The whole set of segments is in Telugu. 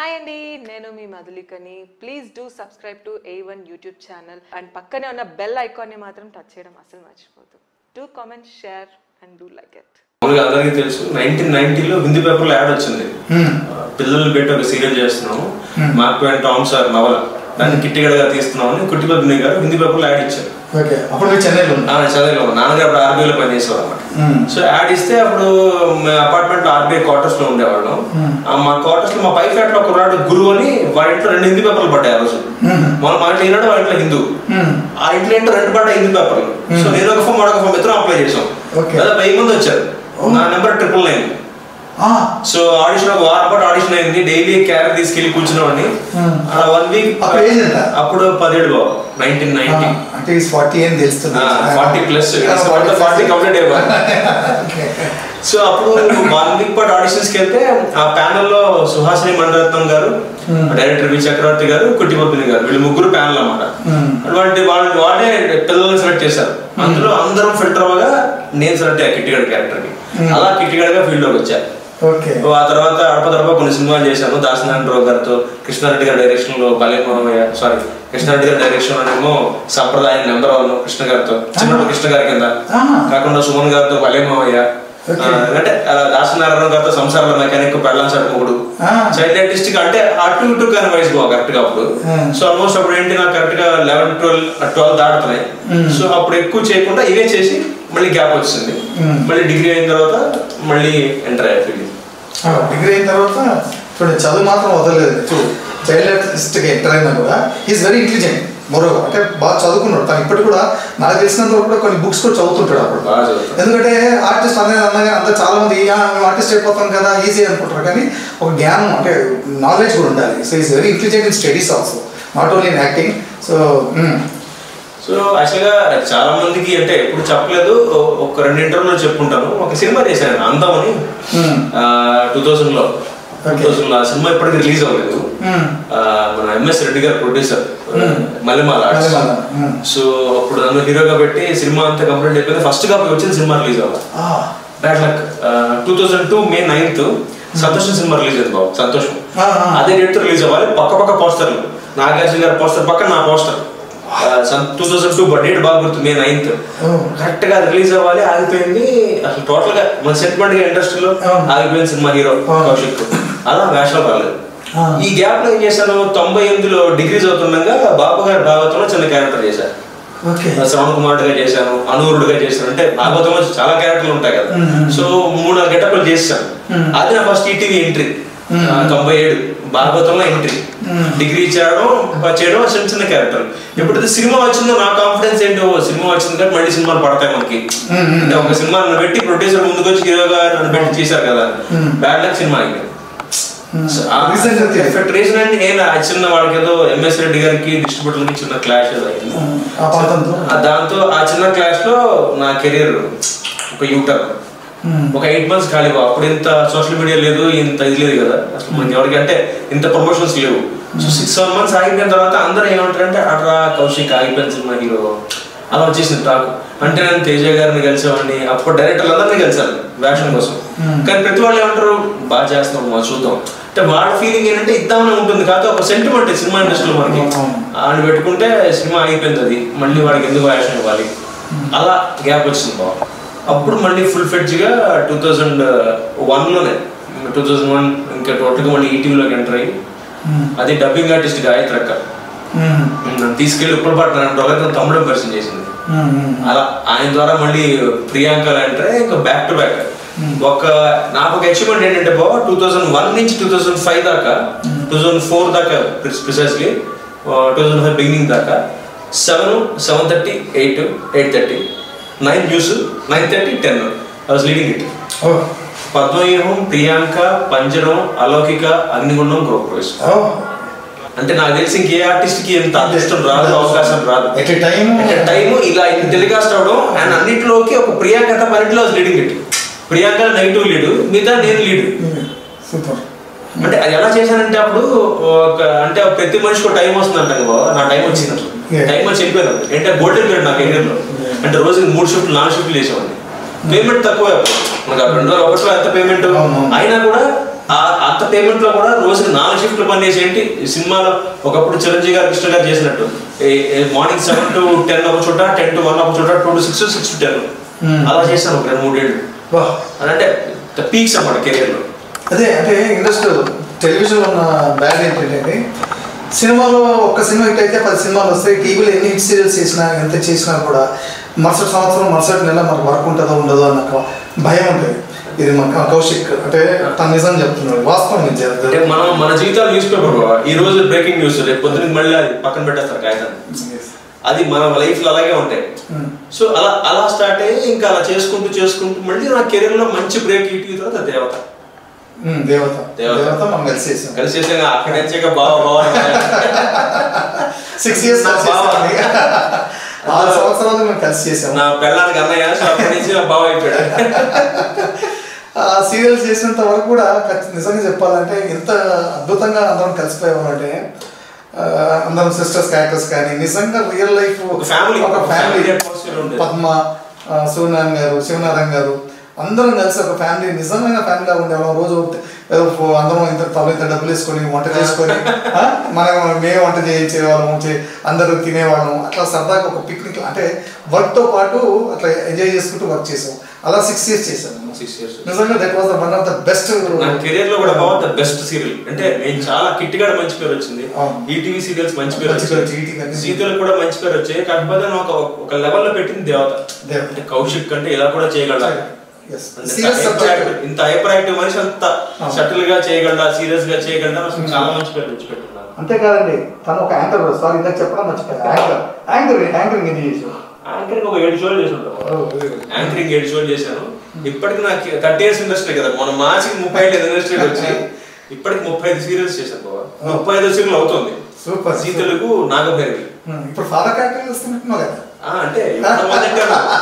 హాయ్ అండి నేను మీ మధులికని please do subscribe to A one YouTube channel and పక్కనే ఉన్న బెల్ ఐకాన్ని మాత్రం టచ్ చేయడం అసలు మర్చిపోదు do comment share and do like it మామూలుగా అందరికీ తెలుసు నైన్టీన్ నైన్టీలో హిందీ పేపర్లో యాడ్ వచ్చింది పిల్లలు పెట్టి ఒక సీరియల్ చేస్తున్నాము మార్క్ అండ్ టామ్ సార్ నవల దాన్ని కిట్టిగడగా తీస్తున్నామని కుట్టిపద్మిని గారు హిందీ పేపర్లో యాడ్ ఇచ్చారు ఓకే అప్పుడు మీరు చెన్నైలో ఉన్నారు ఆ, చదివాను నాన్నగారు అప్పుడు ఆర్బీఐలో పనిచేసేవారు అనమాట సో యాడ్ ఇస్తే అప్పుడు అపార్ట్మెంట్ ఆర్బీఐ క్వార్టర్స్ లో ఉండేవాళ్ళం ఆ, మా క్వార్టర్స్ లో మా పై ఫ్లాట్ లో కుర్రాడు గురువు అని వాడి ఇంట్లో రెండు హిందీ పేపర్లు పడ్డాయి ఆ రోజు మన మా ఇంట్లో ఈనాడు వాళ్ళ ఇంట్లో హిందూ ఆ ఇంట్లో ఏంటో రెండు పడ్డాయి హిందీ పేపర్లు సో నేను ఒక ఫామ్ వాడొక ఫామ్ ఇద్దరు అప్లై చేసాం Okay. అదే వెయ్యి మంది వచ్చారు నా number triple nine so audition ఒక వారం పాటు ఆడిషన్ అయింది డైలీ క్యారెట్ తీసుకెళ్లి కూర్చునేవాడిని అలా వన్ వీక్ అప్పుడు ఏజ్ ఎంత? అప్పుడు పదిహేడు బాబు నైన్టీన్ నైన్టీ అంటే ఈ ఫార్టీ అని తెలుస్తుంది ఫార్టీ ప్లస్ ఫార్టీ కంప్లీట్ అయిపోయింది సో అప్పుడు వన్ వీక్ పాటు ఆడిషన్స్ కి వెళ్తే ఆ ప్యానెల్ లో సుహాసిని మండరత్నం గారు డైరెక్టర్ వి చక్రవర్తి గారు కుట్టిపొప్పిని గారు వీళ్ళు ముగ్గురు ప్యానల్ అన్నమాట అటువంటి వాళ్ళు వాళ్ళే పిల్లల్ని సెలెక్ట్ చేశారు అందులో అందరం ఫిల్టర్ అవ్వగా నేను సెలెక్ట్ అయ్యా కిట్టిగడ్ క్యారెక్టర్ కి అలా కిట్టిగడ్ గా ఫీల్డ్ లోకి వచ్చా ఓకే ఓ ఆ తర్వాత అడప తడప కొన్ని సినిమాలు చేశాను దాసనారాయణరావు గారితో కృష్ణారెడ్డి గారి డైరెక్షన్ లో బలే మామయ్య సారీ కృష్ణారెడ్డి గారి డైరెక్షన్ లోనేమో సంప్రదాయం నెంబర్ వన్ కృష్ణ గారితో చిన్నప్పుడు కృష్ణ గారి కింద ఆహా. కాకుండా సుమన్ గారితో బలే మామయ్య Okay. ఆ, అంటే అలా దాసనారాయణ గారితో సంసారాల మెకానిక్ పెళ్ళం సడుముడు ఆ. చైల్డ్ ఆర్టిస్టిక్ అంటే అటు ఇటు కానీ వయసు బాగా కరెక్ట్ గా అప్పుడు Hmm. సో ఆల్మోస్ట్ అప్పుడు ఏంటి నాకు కరెక్ట్ గా లెవెన్ ట్వెల్వ్ ట్వెల్వ్ దాటుతున్నాయి సో అప్పుడు ఎక్కువ చేయకుండా ఇవే చేసి మళ్ళీ గ్యాప్ వచ్చింది Hmm. మళ్ళీ డిగ్రీ అయిన తర్వాత మళ్ళీ ఎంటర్ అయ్యా ఫీల్డ్ డిగ్రీ అయిన తర్వాత చూడండి చదువు మాత్రం వదలలేదు చూడు చైల్డ్ ఆర్టిస్ట్కి ఎంటర్ అయినా కూడా ఈజ్ వెరీ ఇంటెలిజెంట్ మరో అంటే బాగా చదువుకున్నాడు తను ఇప్పటికి కూడా నాకు తెలిసినంత వరకు కూడా కొన్ని బుక్స్ కూడా చదువుతుంటాడు అప్పుడు బాగా చదువుతాడు. ఎందుకంటే ఆర్టిస్ట్ అనేది అనగా అంత చాలా మంది "ఆ, మేము ఆర్టిస్ట్ అయిపోతాం కదా ఈజీ అనుకుంటారు కానీ ఒక జ్ఞానం అంటే నాలెడ్జ్ కూడా ఉండాలి so is very intelligent in studies also not only in acting so so యాక్చువల్గా చాలా మందికి అంటే ఎప్పుడు చెప్పలేదు ఓ- ఒక రెండు ఇంటర్వ్యూలో చెప్పుకుంటాను ఒక సినిమా చేశాను అందం అని టూ థౌసండ్ లో టూ Okay. థౌసండ్ లో ఆ సినిమా ఇప్పటికి రిలీజ్ అవ్వలేదు ఆ, మన MS Reddy garu producer Mallemala artist. Mallemala, hmm. So అప్పుడు నన్ను హీరోగా పెట్టి సినిమా అంతా కంప్లీట్ అయిపోయింది ఫస్ట్ కాపీ వచ్చింది సినిమా రిలీజ్ అవ్వాలి bad luck two thousand two May ninth సంతోషం సినిమా రిలీజ్ అయింది బాబు సంతోషం Ah, ah. అదే డేట్ రిలీజ్ అవ్వాలి పక్క పక్క పోస్టర్లు నాగార్జున గారి పోస్టర్ పక్క నా poster two thousand two date బాగా గుర్తు మే నైన్త్ Oh. కరెక్ట్ గా రిలీజ్ అవ్వాలి ఆగిపోయింది అసలు టోటల్ గా మన సెంటిమెంట్ గా ఇండస్ట్రీలో అవును. ఆగిపోయింది సినిమా హీరో అవును. కౌశిక్ అలా వేషాలు రాలేదు ఆ. ఈ గ్యాప్ లో ఏం చేశాను తొంభై ఎనిమిదిలో డిగ్రీ చదువుతుండగా బాబు గారి భాగవతంలో చిన్న క్యారెక్టర్ చేశాను ఓకే శ్రవణ కుమారుడుగా చేశాను అనూరుడుగా చేశాను అంటే భాగవతంలో చాలా క్యారెక్టర్లు ఉంటాయి కదా మ్మ్. సో మూడు నాలుగు గెటప్లు చేశాను మ్మ్. అది నా ఫస్ట్ ఈటీవీ ఎంట్రీ మ్మ్. తొంభై ఏడు భాగవతంలో ఎంట్రీ మ్మ్. డిగ్రీ చేయడం చేయడం చిన్న చిన్న క్యారెక్టర్ ఎప్పుడైతే సినిమా వచ్చిందో నా కాన్ఫిడెన్స్ ఏంటో సినిమా వచ్చింది కాబట్టి మళ్ళీ సినిమాలు పడతాయి మనకి మ్మ్. అంటే ఒక సినిమా నన్ను పెట్టి ప్రొడ్యూసర్ ముందుకు వచ్చి హీరోగా నన్ను పెట్టి చేశారు కదా మ్మ్. బ్యాడ్ లక్ సినిమా అయింది రీసెంట్ గా ఎఫెక్ట్ రీజన్ అంటే ఏం లేదు. ఆ చిన్న వాళ్ళకి ఏదో ఎంఎస్ రెడ్డి గారికి డిస్ట్రిబ్యూటర్కి చిన్న క్లాష్ ఏదో అయింది ఆ పాతంతో ఆ దాంతో ఆ చిన్న క్లాస్ లో నా కెరీర్ ఒక యూటర్ ఒక ఎయిట్ మంత్స్ ఖాళీ బావ. అప్పుడు ఇంత సోషల్ మీడియా లేదు ఇంత ఇది లేదు కదా అసలు మనకి ఎవరికి అంటే ఇంత ప్రమోషన్స్ లేవు సో సిక్స్ సెవెన్ మంత్స్ ఆగిపోయిన తర్వాత అందరూ ఏమంటారంటే అట్రా కౌశిక్ ఆగిపోయిన సినిమా హీరో అలా వచ్చేసింది టాక్ అంటే నేను తేజ గారిని కలిసేవాడిని అప్పుడు డైరెక్టర్లు అందరినీ కలిసాను వేషం కోసం కానీ ప్రతి వాళ్ళు ఏమంటారు బాగా చేస్తున్నాం మా చూద్దాం అంటే వాళ్ళ ఫీలింగ్ ఏంటంటే ఇద్దామని ఉంటుంది కాదు ఒక సెంటిమెంట్ సినిమా ఇండస్ట్రీలో మనకి ఆయన పెట్టుకుంటే సినిమా అయిపోయింది అది మళ్ళీ వాడికి ఎందుకు వేషం ఇవ్వాలి అలా గ్యాప్ వచ్చింది బాబు అప్పుడు మళ్ళీ ఫుల్ ఫెడ్జ్ గా టూ థౌజండ్ వన్ లోనే టూ థౌజండ్ వన్ ఇంకా టోటల్ గా మళ్ళీ ఈటీవీలోకి ఎంటర్ అయ్యి అది డబ్బింగ్ ఆర్టిస్ట్ గాయత్రి అక్క నన్ను తీసుకెళ్లి ఉప్పుడు పట్టిన తొలగి తమ్ముడు పరిచయం చేసింది అలా ఆయన ద్వారా మళ్ళీ ప్రియాంక అంటే ఇంకా బ్యాక్ టు బ్యాక్ ఒక నాకు ఒక అచీవ్మెంట్ ఏంటంటే బాబా టూ థౌసండ్ వన్ నుంచి టూ థౌసండ్ ఫైవ్ దాకా టూ థౌసండ్ ఫోర్ దాకా precisely two thousand five beginning దాకా seven seven thirty eight eight thirty nine news nine thirty ten I was leading it Padmavyuham Priyanka Panjaram Alaukika అగ్నిగుండం గృహప్రవేశం అంటే నాకు తెలిసి ఇంకే ఆర్టిస్ట్ కి ఎంత అదృష్టం రాదు అవకాశం రాదు ఎట్ ఎ టైం టైం ఇలా ఇది టెలికాస్ట్ అవడం అండ్ అన్నింటిలోకి ఒక ప్రియాంక తప్ప అన్నింటిలో leading it Priyanka negative lead మిగతా నేను లీడ్ సూపర్ అంటే అది ఎలా చేశానంటే అప్పుడు ఒక అంటే ప్రతి మనిషికి ఒక టైం వస్తుంది అంట కదా బావ. నా టైం వచ్చింది అసలు Yeah. టైం వచ్చి వెళ్ళిపోయింది అంటే గోల్డెన్ పీరియడ్ నా కెరీర్ లో అంటే రోజుకి మూడు షిఫ్ట్లు నాలుగు షిఫ్ట్లు చేసేవాడిని పేమెంట్ తక్కువ మనకు ఆ రెండు వేల ఒకటిలో ఎంత పేమెంట్ అవును. అయినా కూడా ఆ- అంత పేమెంట్ లో కూడా రోజుకి నాలుగు షిఫ్ట్లు పని చేసి ఏంటి ఈ సినిమాలో ఒకప్పుడు చిరంజీవి గారు కృష్ణ గారు చేసినట్టు మార్నింగ్ సెవెన్ టు టెన్ ఒక చోట టెన్ టు వన్ ఒక చోట two to six six to ten Hmm. అలా చేశాను ఒక రెండు మూడేళ్ళు వా అని అంటే పీక్స్ అన్నమాట కెరియర్ లో అదే అంటే ఇండస్ట్రీ టెలివిజన్ ఉన్న బ్యాడ్ ఏంటంటే సినిమాలో ఒక్క సినిమా హిట్ అయితే పది సినిమాలు వస్తాయి టీవీలో ఎన్ని హిట్ సీరియల్స్ చేసినా ఎంత చేసినా కూడా మరుసటి సంవత్సరం మరుసటి నెల మనకు వర్క్ ఉంటుందో ఉండదో అన్న ఒక భయం ఉంటుంది ఇది మన కౌశిక్ అంటే తన నిజం చెప్తున్నాడు వాస్తవం ఇది అంటే జరుగుతుంది. మనం మన జీవితాలు న్యూస్ పేపర్ ఈ రోజు బ్రేకింగ్ న్యూస్ రేపు పొద్దున మళ్ళీ అది పక్కన పెట్టేస్తారు కాగితాన్ని అది మన లైఫ్ లో అలాగే ఉంటాయి Hmm. సో అలా అలా స్టార్ట్ అయ్యి ఇంకా అలా చేసుకుంటూ చేసుకుంటూ మళ్ళీ నా కెరీర్ లో మంచి బ్రేక్ ఇటు తర్వాత దేవత ఉమ్, దేవత దేవత. దేవత మనం కలిసి చేసాం కలిసి చేసాక అక్కడి నుంచి ఇక బావ బావ సిక్స్ ఇయర్స్ నా బావ. ఆరు సంవత్సరాలు మేము కలిసి చేసాం నా పెళ్ళానికి అన్నయ్య సో అక్కడి నుంచి నా బావ అయిపోయాడు ఆ సీరియల్స్ చేసినంత వరకు కూడా ఖచ్చి- నిజంగా చెప్పాలంటే ఎంత అద్భుతంగా అందరం కలిసిపోయామంటే ఆ, అందరం సిస్టర్స్ క్యారెక్టర్స్ కానీ నిజంగా రియల్ లైఫ్ ఒక family, ఒక ఒక ఫ్యామిలీ family atmosphere ఉండేది. పద్మ ఆ, సూర్యనారాయణ గారు శివనారాయణ గారు అందరం కలిసి ఒక ఫ్యామిలీ నిజమైన ఫ్యామిలీగా ఉండేవాళ్ళం రోజు ఏదో ఫో- అందరం ఇంత తల ఇంత డబ్బులు వేసుకొని వంట చేసుకొని ఆ, మనం మేము వంట చేయించేవాళ్ళం చే- అందరూ తినేవాళ్ళం అట్లా సరదాగా ఒక పిక్నిక్ అంటే వర్క్ తో పాటు అట్లా ఎంజాయ్ చేసుకుంటూ వర్క్ చేసాం అలా సిక్స్ ఇయర్స్ చేశాను సిక్స్ ఇయర్స్ నిజంగా that was one of the best నా కెరీర్ లో కూడా బావ ద బెస్ట్ సీరియల్ అంటే నేను చాలా కిట్టిగాడ మంచి పేరు వచ్చింది అవును. ఈటీవీ సీరియల్స్ మంచి పేరు మంచి పేరు వచ్చింది వచ్చి, ETV సీతలకు కూడా మంచి పేరు వచ్చాయి కాకపోతే నేను ఒక ఒక లెవెల్ లో పెట్టింది దేవత దేవత. అంటే కౌశిక్ అంటే ఇలా కూడా చేయగలరా Yes. అంటే Serious ఇంత subject. hyper- ఇంత హైపర్ యాక్టివ్ మనిషి అంత అవును. షటిల్ గా చేయగలరా సీరియస్ గా చేయగలరా అసలు చాలా మంచి పేరు తెచ్చి పెట్టుకున్నాను అంతేకాదండి తను ఒక యాంకర్ సారీ ఇందాక చెప్పడం మర్చిపోయా యాంకర్ యాంకర్ యాంకరింగ్ ఎందుకు చేసావు యాంకరింగ్ ఒక ఏడు షోలు చేసి ఉంటాం యాంకరింగ్ ఏడు షోలు చేశాను ఇప్పటికి నాకు థర్టీ ఇయర్స్ ఇండస్ట్రీ కదా మన మార్చికి ముప్పై ఐదు ఇండస్ట్రీకి వచ్చి ఇప్పటికి ముప్పై ఐదు సీరియల్స్ చేశాను బాబా ముప్పై ఐదు సీరియల్ అవుతుంది సూపర్ సీతలకు నాగభైరవి ఇప్పుడు ఫాదర్ క్యారెక్టర్ వస్తున్నట్టున్నావు కదా ఆ, అంటే ఇప్పుడు మొదటి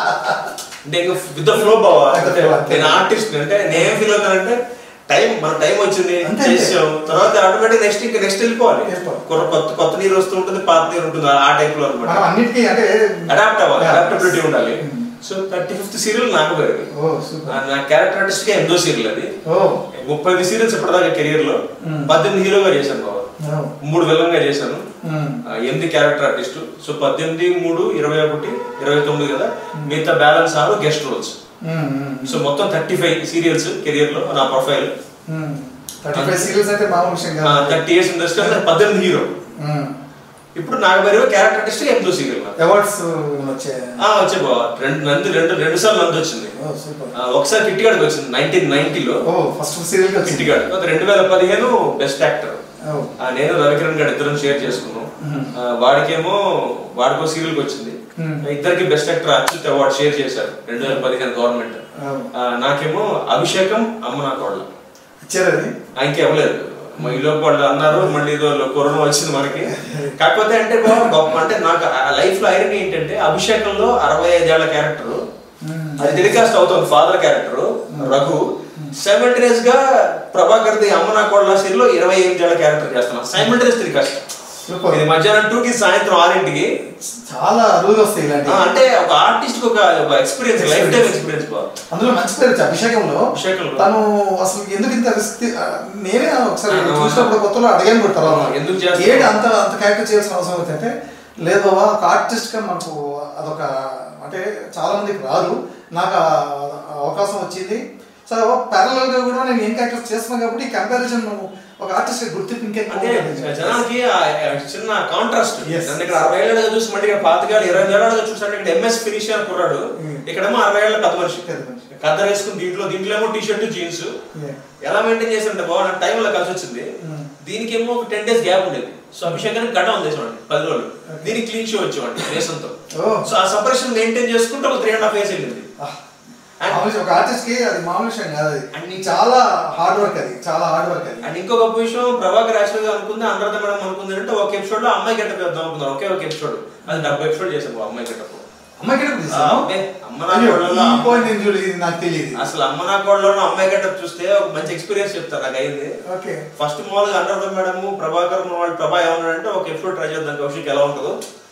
అంటే ఇంకా విత్ ద ఫ్లో బావా అంటే నేను ఆర్టిస్ట్ అంటే నేను ఏం ఫీల్ అవుతానంటే టైం మన టైం వచ్చింది అంతే. చేసాం తర్వాత ఆటోమేటిక్ నెక్స్ట్ ఇంకా నెక్స్ట్ వెళ్ళిపోవాలి వెళ్ళిపోవాలి. కొత్త కొత్త కొత్త నీరు వస్తూ ఉంటుంది పాత నీరు ఉంటుంది ఆ టైప్ లో అనమాట మనం అన్నిటికీ అంటే అడాప్ట్ అవ్వాలి Yeah. అడాప్టబిలిటీ ఉండాలి సో థర్టీ ఫిఫ్త్ సీరియల్ నాకు పేరు ఓ సూపర్ నా క్యారెక్టర్ ఆర్టిస్ట్ కి ఎనిమిదో సీరియల్ అది ఓ ముప్పై ఐదు సీరియల్స్ ఇప్పటిదాకా కెరీర్ లో Hmm. పద్దెనిమిది హీరోగా చేశాను బాబా ఓ. మూడు విలన్ గా చేశాను మ్మ్. ఆ, ఎనిమిది క్యారెక్టర్ ఆర్టిస్ట్ సో పద్దెనిమిది మూడు ఇరవై ఒకటి ఇరవై తొమ్మిది కదా మిగతా బ్యాలెన్స్ ఆరు గెస్ట్ రోల్స్ మ్మ్, మ్మ్. సో మొత్తం థర్టీ ఫైవ్ సీరియల్స్ కెరియర్ లో నా ప్రొఫైల్ మ్మ్. థర్టీ ఫైవ్ సీరియల్స్ అంటే మామూలు విషయం కాదు థర్టీ ఇయర్స్ ఇండస్ట్రీ పద్దెనిమిది హీరో మ్మ్. ఇప్పుడు నాగబైరవ క్యారెక్టర్ ఆర్టిస్ట్ ఎనిమిదో సీరియల్ అవార్డ్స్ వచ్చాయి వచ్చే బావ రెండు నంది రెండు రెండు సార్లు నంది వచ్చింది ఓ సూపర్ ఆ, ఒకసారి కిట్టిగాడికి వచ్చింది నైన్టీన్ నైన్టీలో ఓ ఫస్ట్ సీరియల్ వచ్చింది కిట్టిగాడు తర్వాత రెండు వేల పదిహేను బెస్ట్ యాక్టర్ ఓ ఆ, నేను రవికిరణ్ గారు ఇద్దరం షేర్ చేసుకున్నాం మ్మ్. ఆ, వాడికేమో వాడికో సీరియల్ వచ్చింది మ్మ్. ఇద్దరికి best actor Achyut award share చేశారు రెండు వేల పదిహేను గవర్నమెంట్ ఓ. ఆ, నాకేమో అభిషేకం అమ్మ నా కోళ్ళ ఇచ్చారు అది ఆయనకి ఇవ్వలేదు మా ఈ లోపు వాళ్ళు అన్నారు మళ్ళీ ఏదో కరోనా వచ్చింది మనకి కాకపోతే అంటే బాగా గొప్ప అంటే నాకు లైఫ్ లో ఐరన్ ఏంటంటే అభిషేకంలో అరవై ఐదేళ్ల క్యారెక్టర్ మ్మ్. అది టెలికాస్ట్ అవుతుంది ఫాదర్ క్యారెక్టర్ రఘు సైమల్టేనియస్ గా ప్రభాకర్ ది అమ్మ నా కోళ్ళ సీరియల్ లో ఇరవై ఎనిమిదేళ్ల క్యారెక్టర్ చేస్తున్నాను సైమల్టేనియస్ టెలికాస్ట్ సూపర్ ఇది మధ్యాహ్నం టూ కి సాయంత్రం ఆరింటికి చాలా అరువుగా వస్తాయి ఆ, ఇలాంటి అంటే ఒక ఆర్టిస్ట్ కి ఒక ఎక్స్పీరియన్స్ లైఫ్ టైం ఎక్స్పీరియన్స్ బాగా అందులో మంచి పేరు వచ్చి అభిషేకంలో అభిషేకంలో. తను అసలు ఎందుకు ఇంత రిస్క్ నేనే ఒకసారి ఆ, చూసినప్పుడు కొత్తలో అడిగాను కూడా తర్వాత ఆ, ఎందుకు చేస్తున్నావు? ఏంటి అంత అంత క్యారెక్టర్ చేయాల్సిన అవసరం ఏంటంటే లేదు బాబా ఒక ఆర్టిస్ట్ గా మనకు అదొక అంటే చాలా మందికి రాదు నాకు ఆ అవకాశం వచ్చింది సో ప్యారల్ గా కూడా నేను ఏం క్యారెక్టర్స్ చేస్తున్నాను కాబట్టి ఈ కంపారిజన్ ఒక ఆర్టిస్ట్ గుర్తింపు ఇంకెక్కువ అంటే ఉంటుంది. జనానికి ఆ చిన్న కాంట్రాస్ట్ Yes. నన్ను ఇక్కడ అరవై ఏళ్ళగా చూసి మళ్ళీ ఇక్కడ పాతికేళ్ళు ఇరవై ఏళ్ళగా చూసాడు ఇక్కడ ఎంఎస్ ఫినిష్ అని కుర్రాడు Mm. ఇక్కడేమో అరవై ఏళ్ళ పెద్ద మనిషి పెద్ద మనిషి. కద్దరు వేసుకుని దీంట్లో దీంట్లో ఏమో టీ షర్ట్ జీన్స్ Yeah. ఎలా మెయింటైన్ చేస్తుంటే బాగా నాకు టైంలో కలిసి వచ్చింది Mm. దీనికి ఏమో ఒక టెన్ డేస్ గ్యాప్ ఉండేది సో అభిషేకానికి గడ్డ ఉంది చూడండి పది రోజులు దీనికి క్లీన్ షో వచ్చేవాడి రేసంతో Oh. సో ఆ సపరేషన్ మెయింటైన్ చేసుకుంటే ఒక త్రీ అండ్ హాఫ్ ఇయర్స్ వెళ్ళింది ఆ, మామూలు ఒక ఆర్టిస్ట్ కి అది మామూలు విషయం కాదు అది అన్ని చాలా హార్డ్ వర్క్ అది చాలా హార్డ్ వర్క్ అది అండ్ ఇంకొక విషయం ప్రభాకర్ యాక్చువల్ గా అనుకుంది అనురాధ మేడం అనుకుంది అంటే ఒక ఎపిసోడ్ లో అమ్మాయి గెటప్ వేద్దాం అనుకున్నారు ఒకే ఒక ఎపిసోడ్ అది డెబ్బై ఎపిసోడ్ చేసాం ఆ అమ్మాయి గెటప్ అమ్మాయి కింద ఆ, అబ్బే, అమ్మ నా కోడల్లో ఈ పాయింట్ నేను చూడలేదు ఇది నాకు తెలియదు అసలు అమ్మ నా కోడలో అమ్మాయి గెటప్ చూస్తే ఒక మంచి ఎక్స్పీరియన్స్ చెప్తారు నాకు అయింది ఓకే ఫస్ట్ మామూలుగా అనురాధ మేడం ప్రభాకర్ మన వాళ్ళు ప్రభా ఏమన్నాడంటే ఒక ఎపిసోడ్ ట్రై చేద్దాం కౌశిక్ ఎలా ఉంటుందో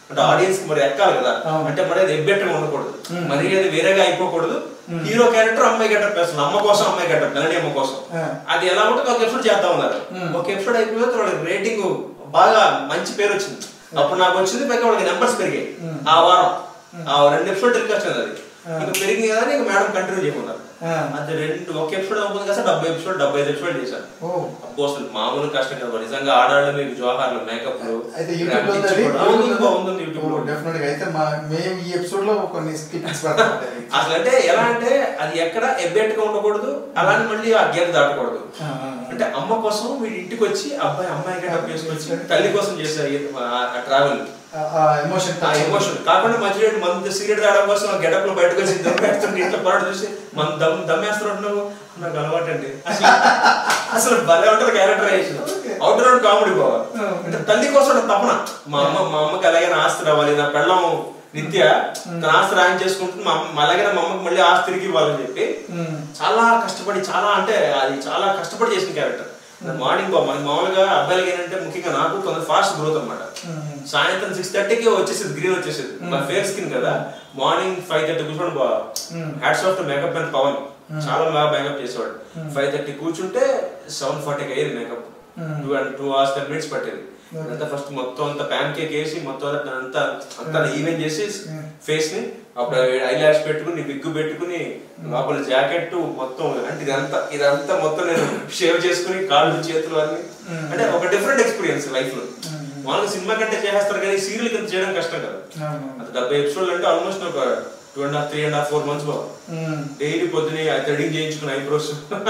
అంటే ఆడియన్స్ మరి ఎక్కాలి కదా అవును. అంటే మరి అది ఎబ్బెట్టగా ఉండకూడదు Hmm. మరి అది వేరేగా అయిపోకూడదు Hmm. హీరో క్యారెక్టర్ అమ్మాయి గెటప్ వేస్తుంది అమ్మ కోసం అమ్మాయి గెటప్ మెలడీ అమ్మ కోసం Yeah. అది ఎలా ఉంటుంది ఒక ఎపిసోడ్ చేస్తా ఉన్నారు Hmm. ఒక ఎపిసోడ్ అయిపోయిన తర్వాత వాళ్ళకి రేటింగ్ బాగా మంచి పేరు వచ్చింది అప్పుడు నాకు వచ్చింది పైగా వాళ్ళకి నెంబర్స్ పెరిగాయి Hmm. ఆ వారం ఆ రెండు ఎపిసోడ్ టెలికాస్ట్ అయింది అది Yeah. ఇంకా పెరిగింది కదా అని ఇంకా మేడం కంటిన్యూ చేయమన్నారు Yeah. అది రెండు ఒక ఎపిసోడ్ అవుతుంది కదా డెబ్బై ఎపిసోడ్ డెబ్బై ఐదు ఎపిసోడ్ చేశాను ఓ అబ్బో అసలు మామూలు కష్టం కదా నిజంగా ఆడాళ్ళు మీకు జోహార్లు మేకప్ అయితే యూట్యూబ్ లో ఉంది అది? ఉంది యూట్యూబ్ లో ఓ, definitely గా. అయితే మా మేము ఈ ఎపిసోడ్ లో కొన్ని స్కిప్స్ పెడతాం అసలు అంటే ఎలా అంటే అది ఎక్కడ ఎబ్బెట్టుగా ఉండకూడదు అలానే మళ్ళీ ఆ గేర్ దాటకూడదు ఆ, ఆ, ఆ. అంటే అమ్మ కోసం వీడి ఇంటికి వచ్చి అబ్బాయి అమ్మాయి గడ్డ చేసుకొచ్చి తల్లి కోసం చేసే ట్రావెల్ ఆ ఎమోషన్ ఆ ఎమోషన్ కాకుండా మధ్యలో ఏంటి మందు సిగరెట్ తాగడం కోసం ఆ గెటప్ లో బయటకు వచ్చి దమ్ వేస్తుంటే ఇంట్లో పరాడు చూసి మన దమ్ దమ్మేస్తున్నాడు నువ్వు నాకు అలవాటు అండి అసలు అసలు భలే ఉంటుంది characterization Okay. Out out comedy బావ Hmm. అంటే తల్లి కోసం నా తపన మా అమ్మ మా అమ్మకి ఎలాగైనా ఆస్తి రావాలి నా పెళ్ళం నిత్య తన ఆస్తి రాయం చేసుకుంటుంది మా అమ్మ అలాగే మా అమ్మకి మళ్ళీ ఆస్తి తిరిగి ఇవ్వాలని చెప్పి చాలా కష్టపడి చాలా అంటే అది చాలా కష్టపడి చేసిన క్యారెక్టర్ మార్నింగ్ మనకి మామూలుగా అబ్బాయిలకి ఏంటంటే ముఖ్యంగా నాకు కొంత ఫాస్ట్ గ్రోత్ అన్నమాట సాయంత్రం సిక్స్ థర్టీకి వచ్చేసింది గ్రీన్ వచ్చేసింది మా ఫేర్ స్కిన్ కదా మార్నింగ్ ఫైవ్ థర్టీ కూర్చోండి బా Hmm. Hats off to makeup and Pavan చాలా బాగా మేకప్ చేసేవాడు ఫైవ్ థర్టీ కూర్చుంటే సెవెన్ ఫార్టీకి అయ్యేది makeup Hmm. Two and two hours ten minutes పట్టేది Okay. అంతా ఫస్ట్ మొత్తం అంతా ప్యాన్ కేక్ వేసి మొత్తం అంతా అంతా అంతా Hmm. ఈవెన్ చేసి Hmm. ఫేస్ ని అప్పుడు ఐ ల్యాష్ పెట్టుకుని విగ్గు పెట్టుకుని లోపల జాకెట్ మొత్తం అంటే ఇదంతా ఇదంతా మొత్తం నేను షేవ్ చేసుకుని కాళ్ళు చేతులు అన్ని Hmm. అంటే ఒక డిఫరెంట్ ఎక్స్పీరియన్స్ లైఫ్ లో Hmm. మామూలుగా సినిమా కంటే చేసేస్తారు కానీ సీరియల్ కింద చేయడం కష్టం కదా అది డెబ్బై ఎపిసోడ్లు అంటే ఆల్మోస్ట్ ఒక two and half three and half four months బాగా డైలీ పొద్దునే థ్రెడింగ్ చేయించుకుని ఐబ్రోస్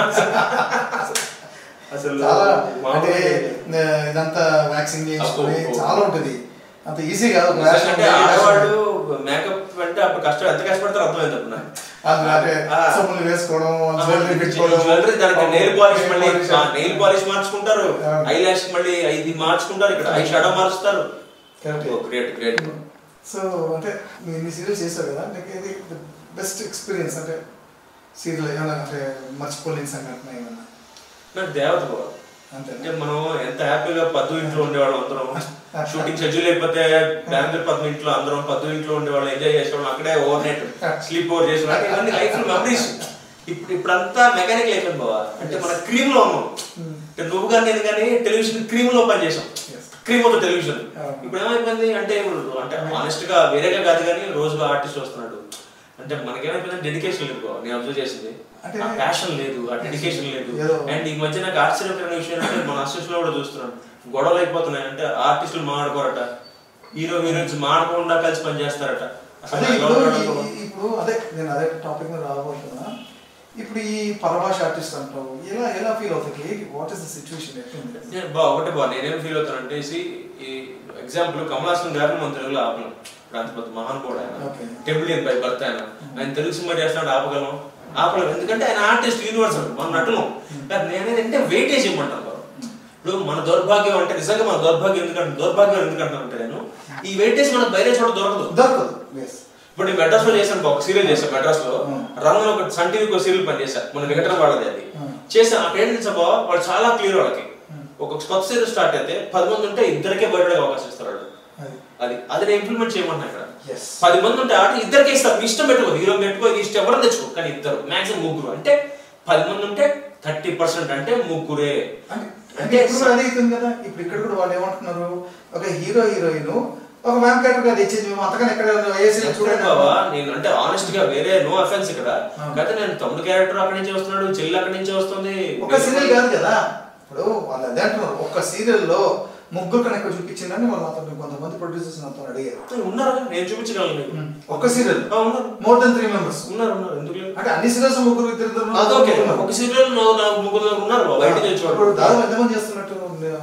అసలు చాలా అంటే మామూలుగా ఆ, ఇదంతా వ్యాక్సిన్ చేయించుకొని అబ్బో, అబ్బో. చాలా ఉంటది అంత ఈజీ కాదు ఒక నిజంగా ration అంటే చేయించుకొని. ఆడవాళ్ళు మేకప్ అంటే అప్పుడు కష్టం ఎంత కష్టపడతారో అర్థమైంది అప్పుడు నాకు. అది అంటే ఆ. సొమ్ములు వేసుకోవడం జ్యువెలరీ పెట్టుకోవడం జ్యువెలరీ దానికి నెయిల్ పాలిష్ మళ్ళీ Nail polish. నెయిల్ పాలిష్ మార్చుకుంటారు ఆ. ఐ లాష్ మళ్ళీ ఇది మార్చుకుంటారు ఇక్కడ ఐ షాడో మారుస్తారు Correct. గ్రేట్ గ్రేట్ సో అంటే మీరు ఇన్ని సీరియల్స్ చేస్తారు కదా మీకు ఇది బెస్ట్ ఎక్స్పీరియన్స్ అంటే సీరియల్ ఏమైనా అంటే మర్చిపోలేని సంఘటన ఏమన్నా నాకు దేవత బావ. అంతే అంటే మనం ఎంత హ్యాపీగా పద్దు ఇంట్లో ఉండేవాళ్ళం అందరం షూటింగ్ షెడ్యూల్ అయిపోతే బెంగళూరు పద్దు ఇంట్లో అందరం పద్దు ఇంట్లో ఉండేవాళ్ళం ఎంజాయ్ చేసేవాళ్ళం అక్కడే ఓవర్ నైట్ స్లీప్ ఓవర్ చేసేవాళ్ళం ఇవన్నీ లైఫ్ మెమరీస్ ఇప్పుడు ఇప్పుడంతా మెకానికల్ అయిపోయింది బావా అంటే మన క్రీమ్ లో ఉన్నాం Hmm. అంటే నువ్వు కానీ నేను కానీ టెలివిజన్ క్రీమ్ లో పని చేసాం Yes. క్రీమ్ తో టెలివిజన్ అవును. ఇప్పుడు ఏమైపోయింది అంటే ఇప్పుడు అంటే ఆనెస్ట్ గా వేరేగా కాదు కానీ రోజుగా ఆర్టిస్ట్ వస్తున్నాడు అంటే మనకేమైపోయింది డెడికేషన్ లేదు బావ. నేను అబ్జర్వ్ చేసింది అంటే- ఆ ప్యాషన్ లేదు ఆ డెడికేషన్ లేదు ఏదో- అండ్ ఈ మధ్య నాకు ఆశ్చర్యకరమైన విషయం అంటే మన అసిస్ట్ లో కూడా చూస్తున్నాను గొడవలు అయిపోతున్నాయి అంటే ఆర్టిస్టులు మాట్లాడుకోరట హీరో హీరోయిన్స్ మాడకుండా కలిసి పనిచేస్తారట అసలు అదే నాకు ఇప్పుడు ఎవరు ఈ- అనుకోను. ఈ- ఇప్పుడు అదే నేను అదే టాపిక్ మీద రాబోతున్నా ఇప్పుడు ఈ పరభాష ఆర్టిస్ట్ అంటావు ఎలా ఎలా ఫీల్ అవుతుంది వాట్ ఇస్ ద సిచ్యువేషన్ ఎట్లుంది నేను బా ఒకటే బా నేనేం ఫీల్ అవుతానంటే see, ఈ ఎగ్జాంపుల్ కమలాసన్ గారిని మన తెలుగులో ఆపలేం ఇప్పుడు అంత పెద్ద మహానుభావుడు ఆయన Okay. టెంపులియన్ బై బర్త్ ఆయన ఆయన తెలుగు సినిమా చేస్తున్నాడు ఆపగలం ఆపలేం ఎందుకంటే ఆయన ఆర్టిస్ట్ యూనివర్సల్ మనం నటులం కానీ నేనేంటంటే వెయిటేజ్ ఇవ్వమంటాను బాబు. ఇప్పుడు మన దౌర్భాగ్యం అంటే నిజంగా మన దౌర్భాగ్యం ఎందుకంటే దౌర్భాగ్యం ఎందుకంటానంటే నేను ఈ వెయిటేజ్ మనకు బయట చోట దొరకదు దొరకదు ఎస్ ఇప్పుడు నేను మెడ్రాస్ లో చేశాను ఒక సీరియల్ చేశాను మెడ్రాస్ లో Hmm. రంగం ఒక సన్ టీవీకి ఒక సీరియల్ పని చేశాను మన వికటన వాళ్ళది అది Hmm. చేశాను అక్కడ ఏంటి తెలుసా బావ? వాళ్ళు చాలా క్లియర్ వాళ్ళకి ఒక కొత్త సీరియల్ స్టార్ట్ అయితే పది మంది ఉంటే ఇద్దరికే బయటకు అవకాశం ఇస్తారు వాళ్ళు అది అది అది నేను ఇంప్లిమెంట్ చేయమన్నా ఇక్కడ ఎస్ పది మంది ఉంటే ఆట ఇద్దరికే ఇస్తారు మీ ఇష్టం పెట్టుకో హీరో పెట్టుకో ఇది ఇష్టం ఎవరు తెచ్చుకో కానీ ఇద్దరు మాక్సిమం ముగ్గురు అంటే పది మంది ఉంటే థర్టీ పర్సెంట్ అంటే ముగ్గురే అంటే అంటే ఇప్పుడు కూడా అదే అవుతుంది కదా ఇప్పుడు ఇక్కడ కూడా వాళ్ళు ఏమంటున్నారు ఒక హీరో హీరోయిన్ ఒక మ్యామ్ క్యారెక్టర్ గా తెచ్చేది మేము అంతకన్నా ఎక్కడ ఏసీ చూడండి చూడండి బాబా నేను అంటే ఆనెస్ట్ గా వేరే నో అఫెన్స్ ఇక్కడ ఆ. కాకపోతే నేను తమ్ముడు క్యారెక్టర్ అక్కడి నుంచి వస్తున్నాడు చెల్లి అక్కడి నుంచి వస్తుంది ఒక సీరియల్ కాదు కదా ఇప్పుడు వాళ్ళు అదే అంటున్నారు ఒక్క సీరియల్ లో ముగ్గురు కన్నా ఎక్కువ చూపించిందని వాళ్ళు అతను కొంతమంది ప్రొడ్యూసర్స్ నాతో అడిగారు ఉన్నారు నేను చూపించగలను నీకు. ఒక సీరియల్ ఆ, ఉన్నారు మోర్ దెన్ త్రీ మెంబర్స్ ఉన్నారు ఉన్నారు ఎందుకు లేరు? అంటే అన్ని సీరియల్స్ ముగ్గురు ఇద్దరు ఇద్దరు అదొకే ఉన్నారు. ఒక సీరియల్ నాకు ముగ్గురు దాకా ఉన్నారు బాబా, బయట ఇప్పుడు తెచ్చుకోవడం దాదాపు ఎంతమంది చేస్తున్నట్టు